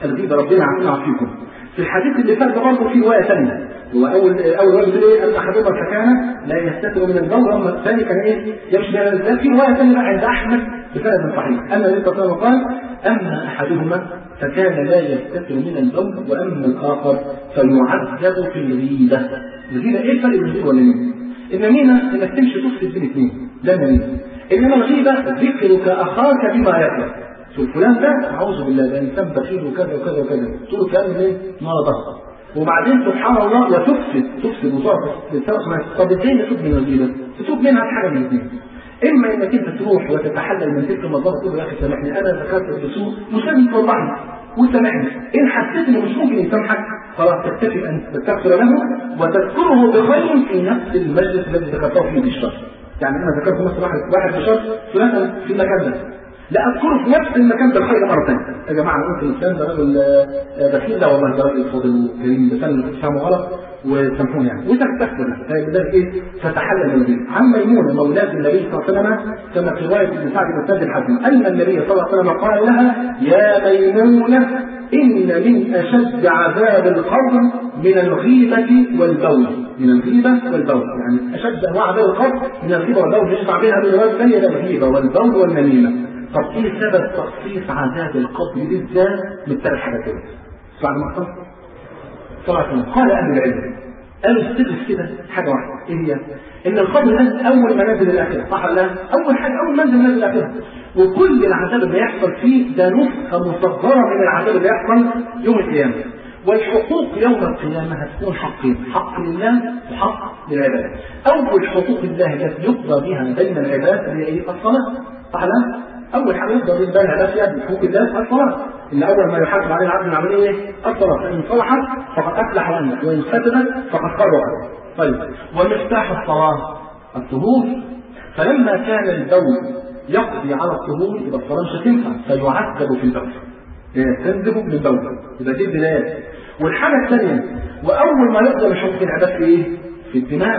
A: الغيبة ربنا يعافينا ويعافيكم في الحديث اللي فات ده برضه في رواية ثانية هو أول أول رواية بيقول إيه أن أحدهما فكان لا يستتر من البول وأما الثاني كان إيه يمشي بين الرجال في رواية ثانية بقى عند أحمد بسند صحيح أن النبي صلى الله عليه وسلم قال أما أحدهما فكان لا يستتر من البول وأما الآخر فيعذب في الغيبة الغيبة إيه الفرق بين الغيبة والنميمة؟ النميمة إنك تمشي تفسد بين اثنين ده النميمة إنما الغيبة ذكرك أخاك بما يكره شوف فلان ده أعوذ بالله ده إنسان بخيل وكذا وكذا وكذا تقول كلام من مرض وبعدين سبحان الله وتفسد تفسد وتعرف للسبب طب ازاي نتوب من الغيبة؟ تتوب منها بحاجة من الاثنين اما انك انت تروح وتتحلل من تلك المظاهر تقول يا اخي سامحني انا ذكرت بسوء مش لازم تطلعني وسامحني ان حسيت انه مش ممكن يسامحك خلاص تكتفي ان تستغفر له وتذكره بخير في نفس المجلس الذي ذكرته فيه بالشر يعني انا ذكرت مثلا واحد واحد بشر فلان في المكان ده لا اذكره في نفس المكان بالخير مره ثانيه يا جماعه انا قلت الانسان ده راجل بخيل لا والله ده راجل فاضل وكريم ده كان تفهمه غلط وسامحوني يعني وتستغفر له فلذلك ايه فتحلل النبي عن ميمونه مولاه النبي صلى الله عليه وسلم كما في روايه ابن سعد بن سعد الحزم ان النبي صلى الله عليه وسلم قال لها يا ميمونه ان من اشد عذاب القبر من الغيبه والبول من الغيبه والبول يعني اشد انواع عذاب القبر من الغيبه والبول يجمع بينها بالروايه الثانيه الغيبه والبول والنميمه طب ايه سبب تخصيص عذاب القبر بالذات من ثلاث حاجات كده؟ بعد ما اختصر صراحة قال أهل العلم قالوا السر كده حاجة واحدة إيه هي؟ إن القبر ده أول منازل الآخرة صح ولا لا؟ أول حاجة أول منزل منازل الآخرة وكل العذاب اللي يحصل فيه ده نسخة مصغرة من العذاب اللي يحصل يوم القيامة والحقوق يوم القيامة هتكون حقين حق لله وحق للعباد أول حقوق الله التي يقضى بها بين العباد هي إيه؟ الصلاة صح لا؟ أول حاجة يقضى بين العباد فيها بحقوق الله الصلاة إن أول ما يحاسب عليه العبد العملية إيه؟ الصلاة فإن صلحت فقد أفلح وأنجح وإن فسدت فقد خرج طيب ومفتاح الصلاة الطهور فلما كان البول يقضي على الطهور يبقى الصلاة مش هتنفع فيعذب في البول يستنزف من البول يبقى دي البداية والحاجة الثانية وأول ما يقضى بحكم العباد في إيه؟ في الدماء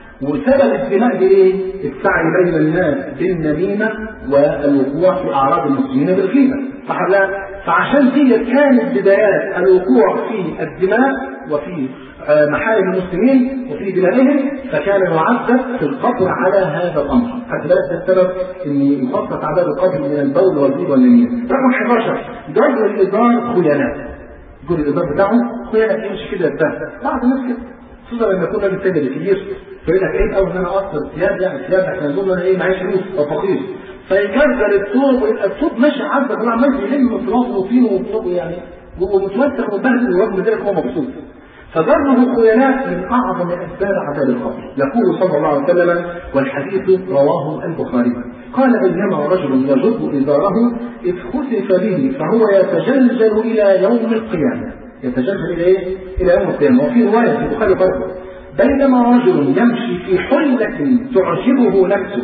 A: وسبب الدماء دي ايه؟ السعي بين الناس بالنميمه والوقوع في اعراض المسلمين بالغيبه صح لا؟ فعشان دي كانت بدايات الوقوع في الدماء وفي محارم المسلمين وفي دمائهم فكان يعذب في القبر على هذا الامر خد بالك ده السبب ان يخصص عذاب القبر من البول والغيب والنميمه رقم 11 جر الازار خيانات جر الازار بتاعه خيانات يمشي كده يتبهدل بعض الناس كده خصوصا لما يكون راجل تاجر كبير فيقول لك ايه اول ان انا اقصر الثياب يعني الثياب احنا نقول انا ايه معيش فلوس او فقير فيكرر الثوب ويبقى الثوب ماشي عندك هو عمال يلم في راسه وفينه وفوقه يعني ومتوسخ ومبهدل ورغم ذلك هو مبسوط فضره خيانات من اعظم اسباب عذاب القبر يقول صلى الله عليه وسلم والحديث رواه البخاري قال بينما رجل يجر ازاره اذ خسف به فهو يتجلجل الى يوم القيامه يتجلجل الى ايه؟ الى يوم القيامه وفي روايه في البخاري برضه بينما رجل يمشي في حلة تعجبه نفسه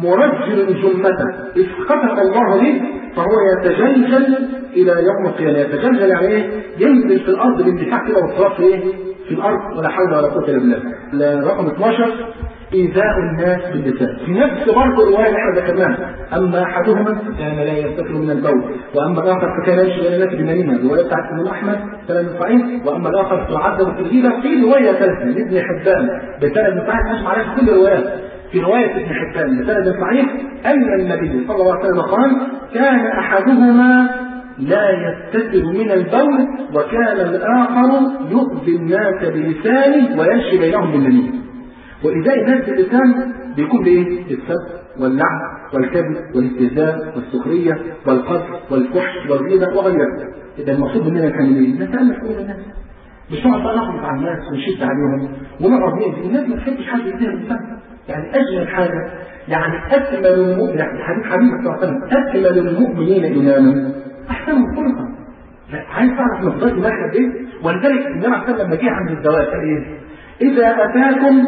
A: مرجل جمته إذ خسف الله به فهو يتجلجل إلى يوم القيامة يتجلجل يعني إيه؟ ينزل في الأرض باندفاع كده والصراط في إيه؟ في الأرض ولا حول ولا قوة إلا بالله رقم 12 إيذاء الناس باللسان في نفس برضه الرواية اللي احنا ذكرناها أما أحدهما فكان لا يستكر من البول وأما الآخر فكان يمشي بين الناس بالنميمة الرواية بتاعت الإمام أحمد سند صحيح وأما الآخر فيعذب في الغيبة في رواية ثالثة لابن حبان بسند صحيح أجمع عليها كل الروايات في رواية ابن حبان بسند صحيح أن النبي صلى الله عليه وسلم قال كان أحدهما لا يستتر من البول وكان الآخر يؤذي الناس بلسانه ويمشي بينهم بالنميمة وإزاء الناس باللسان بيكون بإيه؟ السب واللعن والكذب والاستهزاء والسخرية والقذف والفحش والغيبة وغيرها. إذا المقصود مننا كان إيه؟ نتألف كل الناس. مش نقعد بقى نخلط على الناس ونشد عليهم ونقعد نأذي الناس ما تحبش حد يديها اللسان. يعني أجمل حاجة يعني أكمل المؤمن يعني حديث حبيب صلى الله عليه وسلم أكمل المؤمنين إيمانا أحسنهم خلقا. عايز تعرف مقدار المشهد إيه؟ ولذلك النبي عليه الصلاة لما جه عند الزواج قال إيه؟ إذا أتاكم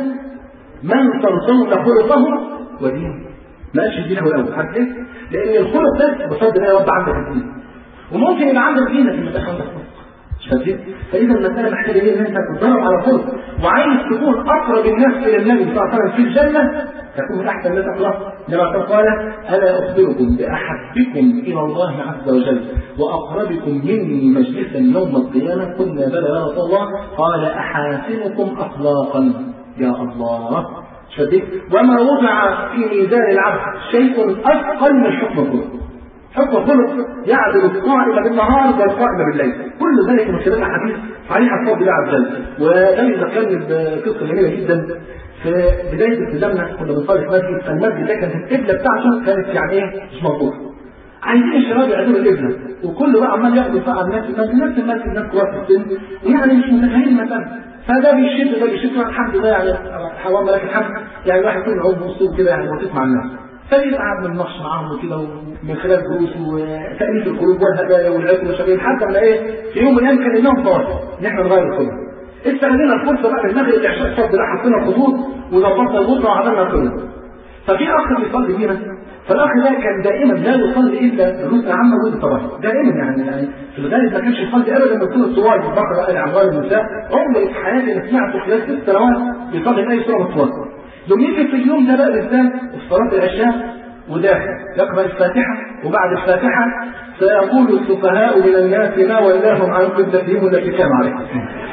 A: من ترضون خلقه ودينه ما قالش دينه الاول عارف ليه؟ لان الخلق ده بفضل الله رب عندك الدين وممكن يبقى عندك دين لكن ما يبقاش عندك خلق مش فاهم فاذا المساله محتاجه ايه ان انت تتدرب على خلق وعايز تكون اقرب الناس الى النبي صلى الله عليه وسلم في الجنه تكون من احسن الناس اخلاقا لما قال الا اخبركم باحبكم الى الله عز وجل واقربكم مني مجلسا يوم القيامه قلنا بلى يا رسول الله قال احاسنكم اخلاقا يا الله شديد وما وضع في ميزان العبد شيء اثقل من حكم الخلق حكم الخلق يعدل القائم بالنهار والقائم بالليل كل ذلك من خلال حديث صحيح عن الله عز وجل وده يذكرني بقصه جميله جدا في بدايه التزامنا كنا بنصلي في مسجد فالمسجد ده كانت القبله بتاعته كانت يعني ايه مش مظبوطه عايزين الشباب يعدلوا القبله وكله بقى عمال ياخد بقى الناس المسجد نفس المسجد ناس كبار في السن ويعني مش متفاهمين المسألة فده بيشد ده بيشد الحمد لله يعني حوام لك الحمد يعني الواحد يكون عضو مصروف كده يعني بسيط مع الناس فيبقى قاعد من نقش معاهم وكده ومن خلال دروس وتأليف القلوب والهدايا والعلم والشباب لحد ما ايه في يوم من الايام كان النوم طار ان احنا نغير الخلق استغلنا الفرصه بقى المغرب العشاء الصبح ده حطينا الخطوط وظبطنا الغرفه وعملنا الخلق ففي اخ بيصلي فينا فالاخ ده كان دائما لا يصلي الا الركن العامه والتراويح دائما يعني, يعني في الغالب ما كانش يصلي ابدا من كل الصور البقره ال عمران النساء عمري في حياتي ما سمعته خلال ست سنوات بيصلي اي سوره من الصور يوم يجي في اليوم ده بقى بالذات في صلاه العشاء وداخل يقرا الفاتحه وبعد الفاتحه سيقول السفهاء من الناس ما ولاهم عن قبلتهم التي كانوا عليها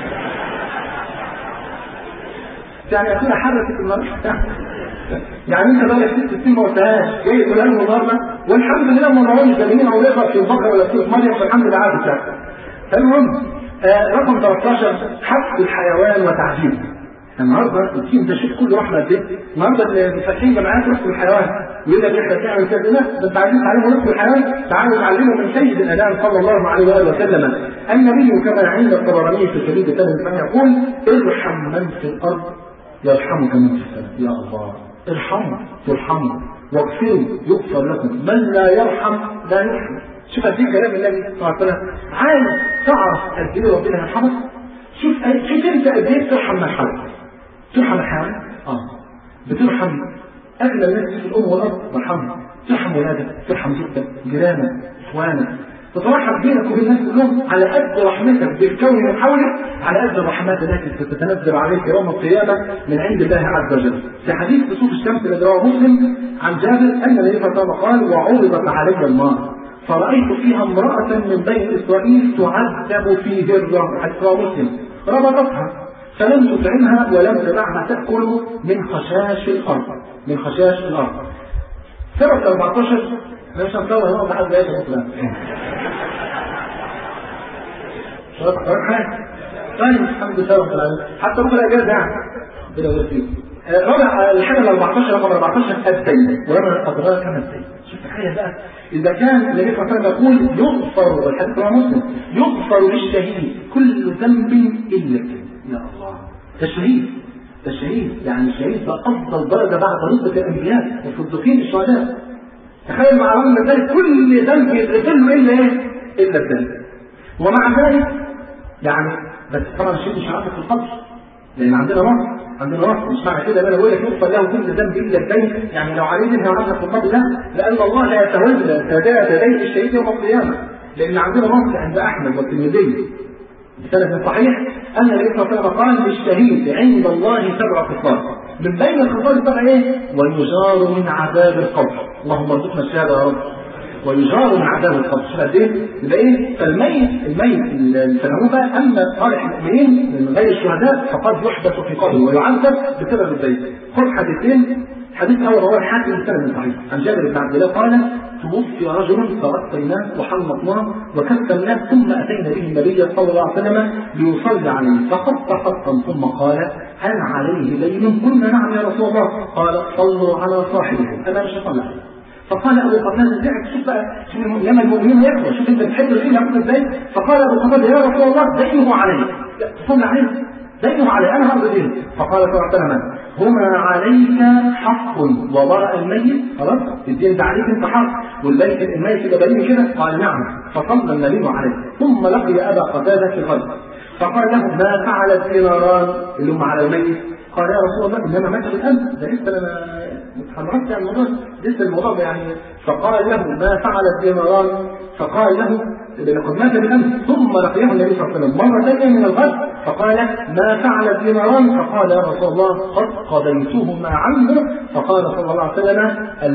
A: يعني اكون حركت النار يعني انت بقى ست سنين ما قلتهاش جاي تقول لهم النهارده والحمد لله ما نقعدش زميلين او نقرا في البقره ولا في مريم فالحمد لله عادي بتاعتك المهم آه رقم 13 حق الحيوان وتعذيبه النهارده التيم ده شوف كله رحمه قد ايه النهارده اللي فاتحين جماعات رفق الحيوان ويقول لك احنا بنعمل كذا لا ده انت عايزين تعلموا رفق الحيوان تعالوا نعلمه من سيد الانام صلى الله عليه واله وسلم النبي كما عند الطبراني في سبيل الثمن يقول ارحم من في الارض يرحمك من في السماء يا الله ارحموا ترحموا واغفروا يغفر لكم من لا يرحم لا يرحم شوف قد ايه كلام النبي صلى الله عليه وسلم عايز تعرف قد ايه ربنا يرحمك شوف شوف انت قد ايه ترحم من حولك ترحم الحيوان اه بترحم اغلى الناس في الام والاب ترحمهم ترحم ولادك ترحم زوجتك جيرانك اخوانك تترحم بينك وبين الناس كلهم على قد رحمتك بالكون من حولك على قد الرحمات التي تتنزل عليك يوم القيامه من عند الله عز وجل. في حديث كسوف الشمس الذي رواه مسلم عن جابر ان النبي صلى الله عليه وسلم قال وعرضت علي النار فرأيت فيها امرأة من بني إسرائيل تعذب في هرة حديث رواه مسلم ربطتها فلم تطعمها ولم تدعها تأكل من خشاش الأرض من خشاش الأرض. سنة 14 مش هنصور نقطة حد لا يشوف طيب الحمد لله رب العالمين حتى ربع الاجازه يعني كده وفيه رابع الحاجه ال 14 رقم 14 الدين ورابع الاضرار كما الدين شوف تخيل بقى اذا كان النبي صلى الله عليه وسلم يقول يغفر والحديث رواه مسلم يغفر للشهيد كل ذنب الا الدين يا الله ده الشهيد ده الشهيد يعني الشهيد ده افضل درجه بعد رتبه الانبياء والصديقين الشهداء تخيل مع رغم من ذلك كل ذنب يتغفر له الا ايه؟ الا الذنب ومع ذلك يعني بس طبعا الشيء مش عارف في القبر لان عندنا نص عندنا نص مش معنى كده انا بقول لك يغفر له كل ذنب الا الدين يعني لو عليه انها عارفه في القبر ده لان الله لا يتولى سداد يديه الشهيد يوم القيامه لان عندنا نص عند احمد والترمذي بسند صحيح ان النبي صلى الله عليه وسلم قال للشهيد عند الله سبع خصال من بين الخصال السبع ايه؟ ويجار من عذاب القبر اللهم ارزقنا الشهاده يا رب ويجار من عذاب القبر شوف قد ايه؟ يبقى ايه؟ فالميت الميت اللي سلموه بقى اما صالح المؤمنين من غير الشهداء فقد يحبس في قبره ويعذب بسبب البيت. خذ حديثين حديث اول رواه الحاكم بسند صحيح عن جابر بن عبد الله قال توفي رجل فغسلناه وحلقناه وكفناه ثم اتينا به النبي صلى الله عليه وسلم ليصلي عليه فخط خطا ثم قال هل عليه ليل؟ قلنا نعم يا رسول الله قال صلوا على صاحبكم انا مش هصلي عليه فقال ابو قتاده زعل شوف بقى شوف لما المؤمنين يقوى شوف انت بتحب الخير يقول ازاي فقال ابو قتاده يا رسول الله دينه علي صلي عليه دينه علي انا هرضى دينه فقال صلى الله عليه وسلم هما عليك حق ووراء الميت خلاص الدين ده عليك انت حق والبيت الميت ده بريء كده قال نعم فصلى النبي عليه ثم لقي ابا قتاده في الغد فقال له ما فعل الديناران اللي هم على الميت قال يا رسول الله انما مات بالامس ده لسه انا اتحركت عن الموضوع لسه الموضوع يعني فقال له ما فعل الديناران فقال له لقد مات بالامس ثم لقيه النبي صلى الله عليه وسلم مره ثانيه من الغد فقال ما فعل الديناران فقال يا رسول الله قد قضيتهما عنه فقال صلى الله عليه وسلم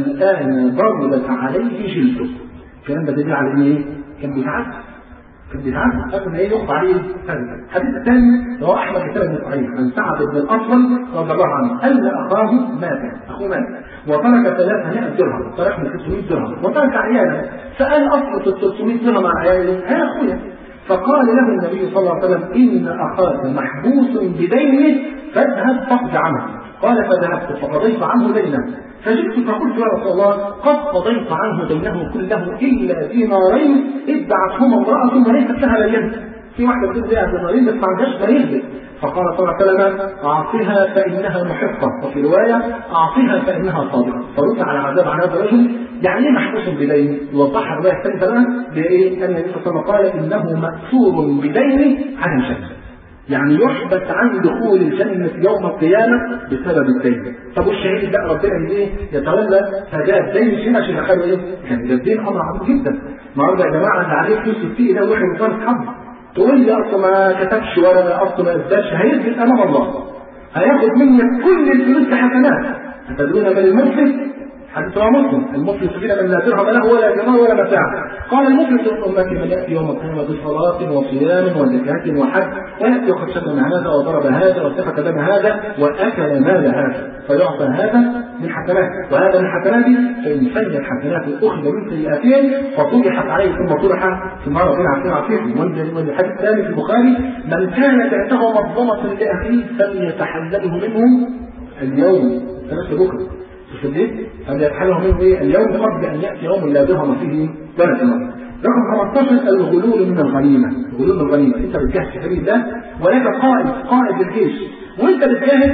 A: الآن ضربت عليه جلده الكلام ده دليل على ايه؟ كان بيتعذب كان بيتعذب قبل ما ايه يقطع عليه هذا الحديث الثاني هو احمد بن صحيح عن سعد بن الاصل رضي الله عنه ان اخاه مات اخوه مات وترك 300 درهم ترك من 600 درهم وترك عيالا فقال اصل 600 درهم عن عياله ها اخويا فقال له النبي صلى الله عليه وسلم ان اخاك محبوس بدينه فاذهب فاقض عنه قال فذهبت فقضيت عنه دينه فجئت فقلت يا رسول الله قد قضيت عنه دينه كله الا دينارين ادعتهما امراه وليست لها بينه في واحده بتقول لها دينارين بس ما عندهاش بينه فقال صلى الله عليه وسلم اعطها فانها محقه وفي روايه اعطها فانها صادقه فرد على عذاب عن هذا الرجل يعني ايه محبوس بدين؟ يوضحها الروايه الثالثه بقى بايه؟ ان النبي صلى الله عليه وسلم قال انه مأسور بدينه عن الجنه. يعني يحبس عن دخول الجنة يوم القيامة بسبب الدين. طب والشهيد بقى ربنا ايه؟ يتولى فجاء الدين فين عشان يدخله ايه؟ كان ده الدين امر عظيم جدا. النهارده يا جماعه اللي عليه فلوس كتير ده وحي مصارف حظ. تقول لي اصل ما كتبش ولا اصل ما اداش هيثبت امام الله. هياخد منك كل الفلوس كحسنات. هتدرون من المفلس حديث رواه مسلم المفلس فينا من لا درهم له ولا جمال ولا متاع قال المفلس من امتي من ياتي يوم القيامه بصلاه وصيام وزكاه وحج وياتي وقد شتم هذا وضرب هذا وسفك دم هذا واكل مال هذا فيعطى هذا من حسناته وهذا من حسناته فان فنيت حسناته اخذ من سيئاتهم فطرحت عليه ثم طرح في النار ربنا عارفين عارفين والحديث الثاني في البخاري من كانت عنده مظلمه لاخيه فليتحلله منه اليوم ثلاث بكره في الليل فليرحله منه ايه اليوم قبل ان ياتي يوم لا درهم فيه ولا دينار. رقم 15 الغلول من الغنيمه، الغلول من الغنيمه، انت بتجهز في سبيل الله ولك قائد قائد للجيش وانت بتجاهد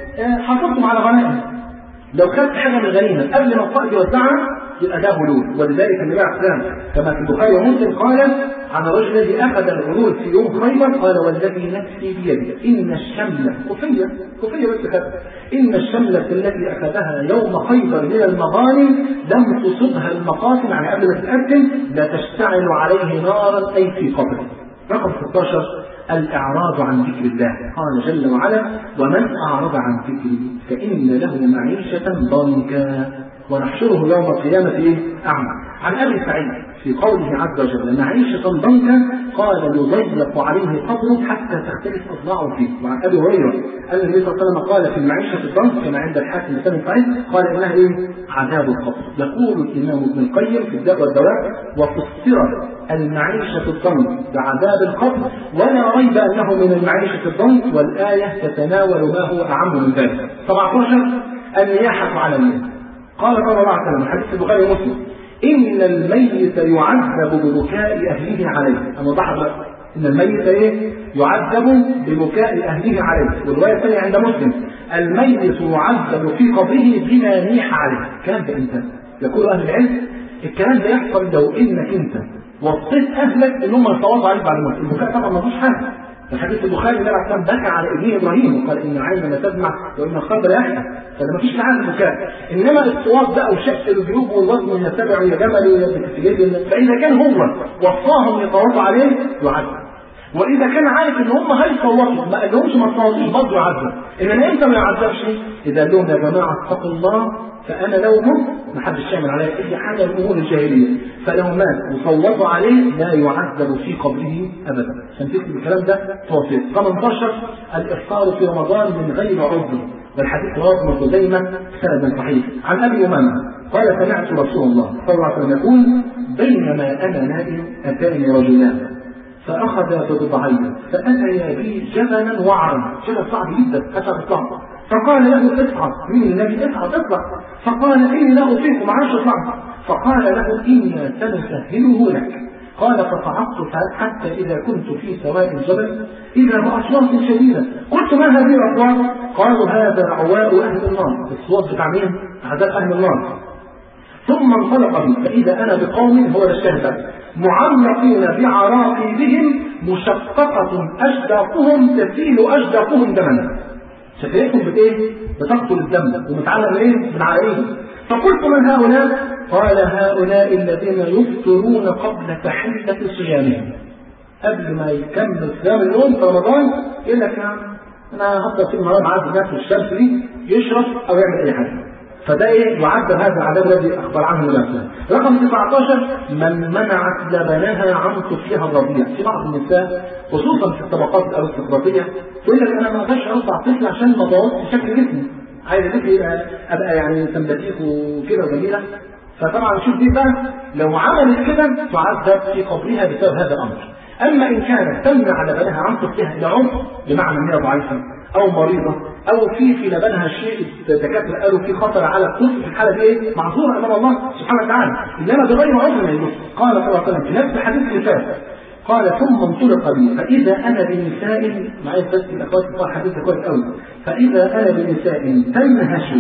A: حافظتم على غنائم. لو خدت حاجه من الغنيمه قبل ما القائد يوزعها يبقى ده غلول ولذلك النبي عليه السلام كما في البخاري ومسلم قال عن الرجل الذي اخذ الغلول في يوم خيبر قال والذي نفسي بيده ان الشمله كفيه كفيه بس خد ان الشمله التي اخذها يوم خيبر من المغانم لم تصبها المقاسم يعني قبل ما تتقدم لا تشتعل عليه نارا اي في قبره رقم 16 الإعراض عن ذكر الله قال جل وعلا ومن أعرض عن ذكري فإن له معيشة ضنكا ونحشره يوم القيامة إيه؟ أعمى عن أبي سعيد في قوله عز وجل معيشة ضنكا قال يضيق عليه قبره حتى تختلف أضلاعه فيه وعن أبي هريرة أن النبي صلى الله عليه وسلم قال في المعيشة الضنك كما عند الحاكم بن سعيد قال إنها إيه؟ عذاب القبر يقول الإمام ابن القيم في الداء والدواء وفسرت المعيشة الضنك بعذاب القبر ولا ريب أنه من المعيشة الضنك والآية تتناول ما هو أعم من ذلك 17 النياحة على الميت قال صلى الله عليه وسلم حديث البخاري ومسلم إن الميت يعذب ببكاء أهله عليه أنا ضحك إن الميت إيه؟ يعذب ببكاء أهله عليه والرواية الثانية عند مسلم الميت يعذب في قبره بما نيح عليه الكلام ده أنت يقول أهل العلم الكلام ده يحصل لو إنك أنت وصيت أهلك إن هم يصوتوا عليك بعد الموت البكاء طبعا ما فيش حاجة في حديث البخاري النبي عليه الصلاه بكى على ابنه ابراهيم وقال ان العين لا تدمع وان القلب لا يحزن فده ما فيش معاه البكاء انما الصواب بقى وشق الجيوب والوزن يتبع يا جمل يا بتسجيل فاذا كان هو وصاهم يتوضا عليه يعذب واذا كان عارف ان هم هيصوتوا ما قالهمش ما تصوتوش برضه يعذب انما امتى ما يعذبش؟ اذا قال لهم يا جماعه اتقوا الله فانا لو مت ما حدش يعمل عليا اي حاجه من امور الجاهليه فلو مات وصوتوا عليه لا يعذب في قبره ابدا عشان تكتب الكلام ده توصيت 18 الافطار في رمضان من غير عذر والحديث رواه ابن خزيمه سند صحيح عن ابي امامه قال سمعت رسول الله صلى الله عليه وسلم يقول بينما انا نائم اتاني رجلان فأخذ بضبعين فأتيا بي جبلا وعرا جبل صعب جدا أتى صعب فقال له اصعد من النبي اصعد اطلع فقال إني لا أطيق معاش اطلع فقال له إنا سنسهله لك قال فصعدت حتى إذا كنت في سواء الجبل إذا بأصوات شديدة قلت ما هذه الأصوات؟ قالوا هذا عواء أهل النار الصوت بتاع مين؟ عذاب أهل النار ثم انطلق بي فإذا أنا بقوم هو الشهد معلقين بعراقيبهم مشققة أشداقهم تسيل أشداقهم دما شفايفهم بإيه؟ بتقتل الدم ومتعلق إيه؟ من عليهم فقلت من هؤلاء؟ قال هؤلاء الذين يفطرون قبل تحلة صيامهم قبل ما يكمل صيام اليوم في رمضان يقول لك يا عم انا هفضل طول النهار معاه الناس في الشمس دي يشرب او يعمل اي حاجه فده ايه يعبر هذا العذاب الذي اخبر عنه النبي رقم 19 من منعت لبنها عن طفلها الرضيع في بعض النساء خصوصا في الطبقات الارستقراطيه تقول لك انا ما اقدرش ارضع طفل عشان ما بوظش شكل جسمي عايز جسمي يبقى ابقى يعني سمباتيك وكده وجميله فطبعا شوف دي بقى لو عملت كده تعذب في قبرها بسبب هذا الامر اما ان كانت تمنع لبنها عن طفلها الى عنف بمعنى ان هي ضعيفه او مريضه او في في لبنها شيء الدكاتره قالوا في خطر على الطفل في الحاله دي ايه؟ معذوره امام الله سبحانه وتعالى انما بغير عذر من المسلم قال صلى الله عليه وسلم في نفس الحديث اللي فات قال ثم انطلق بي فاذا انا بنساء معايا بس الاخوات بتوع الحديث كويس قوي فاذا انا بنساء تنهش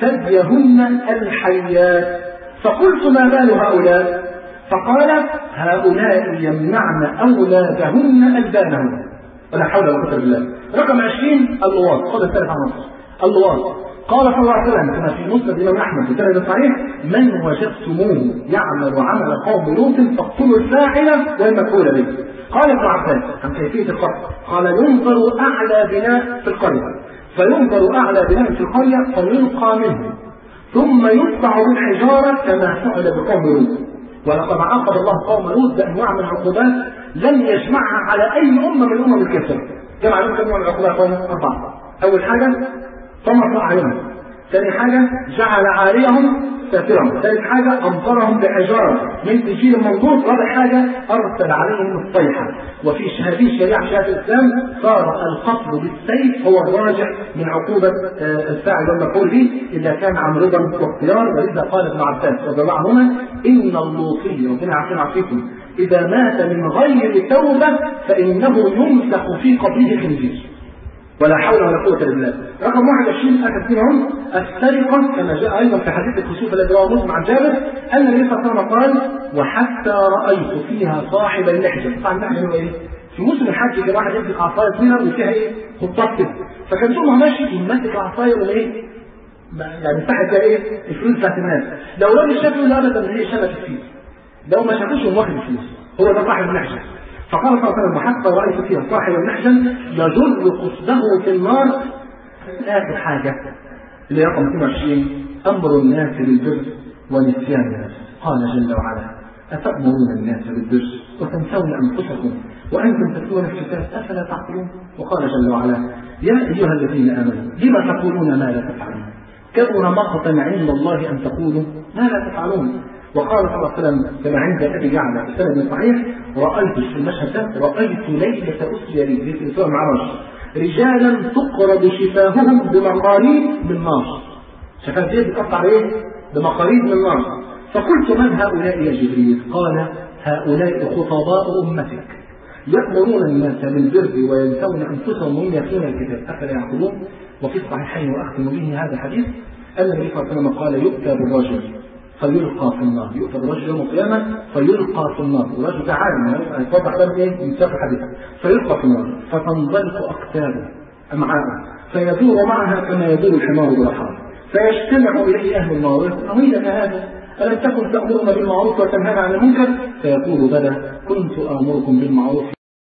A: ثديهن الحيات فقلت ما بال هؤلاء فقال هؤلاء يمنعن اولادهن البانهن ولا حول ولا قوه الا بالله رقم 20 اللواط خذ الثالث عن نصر اللواط قال صلى الله عليه وسلم كما في مسند الامام احمد في سند صحيح من وجدتموه يعمل عمل قوم لوط فاقتلوا الفاعل والمفعول به قال ابن عباس عن كيفيه القتل قال ينظر اعلى بناء في القريه فينظر اعلى بناء في القريه فيلقى منه ثم يتبع بالحجاره كما فعل بقوم لوط ولقد عاقب الله قوم لوط بانواع من العقوبات لم يجمعها على اي امه من الامم الكافره جمع عليهم كم نوع من العقوبات اربعه اول حاجه طمس اعينهم ثاني حاجه جعل عاريهم سافرهم ثالث حاجه امطرهم بحجاره من تجيل منضود رابع حاجه ارسل عليهم الصيحه وفي هذه الشريعه شريعه الاسلام صار القتل بالسيف هو الراجع من عقوبه الفاعل والمفعول به اذا كان عن رضا واختيار ولذا قال ابن عباس رضي الله عنهما ان اللوطي ربنا عافينا عافيكم اذا مات من غير توبه فانه يمسح في قبره خنزير ولا حول ولا قوة إلا بالله. رقم 21 أتت فيهم السرقة كما جاء أيضا في حديث الكسوف الذي رواه مسلم عن جابر أن النبي صلى الله عليه وسلم قال وحتى رأيت فيها صاحب اللحجة، صاحب اللحجة هو إيه؟ في موسم الحج كان واحد يمسك عصاية طويلة وفيها إيه؟ خطاط كده. فكان طول ما ماشي ماسك العصاية ولا إيه؟ يعني تحت ايه؟ الفلوس بتاعت الناس. لو راجل شافه لا أبدا إن هي شبكة فلوس. لو ما شافوش هو واخد الفلوس. هو ده صاحب اللحجة. فقال صلى الله عليه وسلم وحتى رايت فيها صاحب المحجن يجر قصده في النار اخر حاجه اللي رقم 22 امر الناس بالبر ونسيان الناس قال جل وعلا اتامرون الناس بالبر وتنسون انفسكم وانتم تتلون الكتاب افلا تعقلون وقال جل وعلا يا ايها الذين امنوا لم تقولون ما لا تفعلون كبر مقتا عند الله ان تقولوا ما لا تفعلون وقال صلى الله عليه وسلم كما عند ابي يعلى في سند صحيح رايت في المشهد ده رايت ليله اسري لي في اسراء المعراج رجالا تقرب شفاههم بمقاريب من نار شفاه دي بتقطع ايه؟ بمقاريب من نار فقلت من هؤلاء يا جبريل؟ قال هؤلاء خطباء امتك يأمرون الناس بالبر وينسون انفسهم وهم يتلون الكتاب افلا يعقلون وفي الصحيحين واختم به هذا الحديث ان النبي صلى الله عليه وسلم قال يؤتى بالرجل فيلقى في النار يؤتى بالرجل يوم القيامة فيلقى في النار الرجل ده عالم هيتوضح ده ايه من ساق الحديث فيلقى في النار فتنزلق أكتابه أمعاءه فيدور معها كما يدور الحمار برحاه فيجتمع إليه أهل النار ويقول أهيلك هذا ألم تكن تأمرنا بالمعروف وتنهانا عن المنكر فيقول بلى كنت آمركم بالمعروف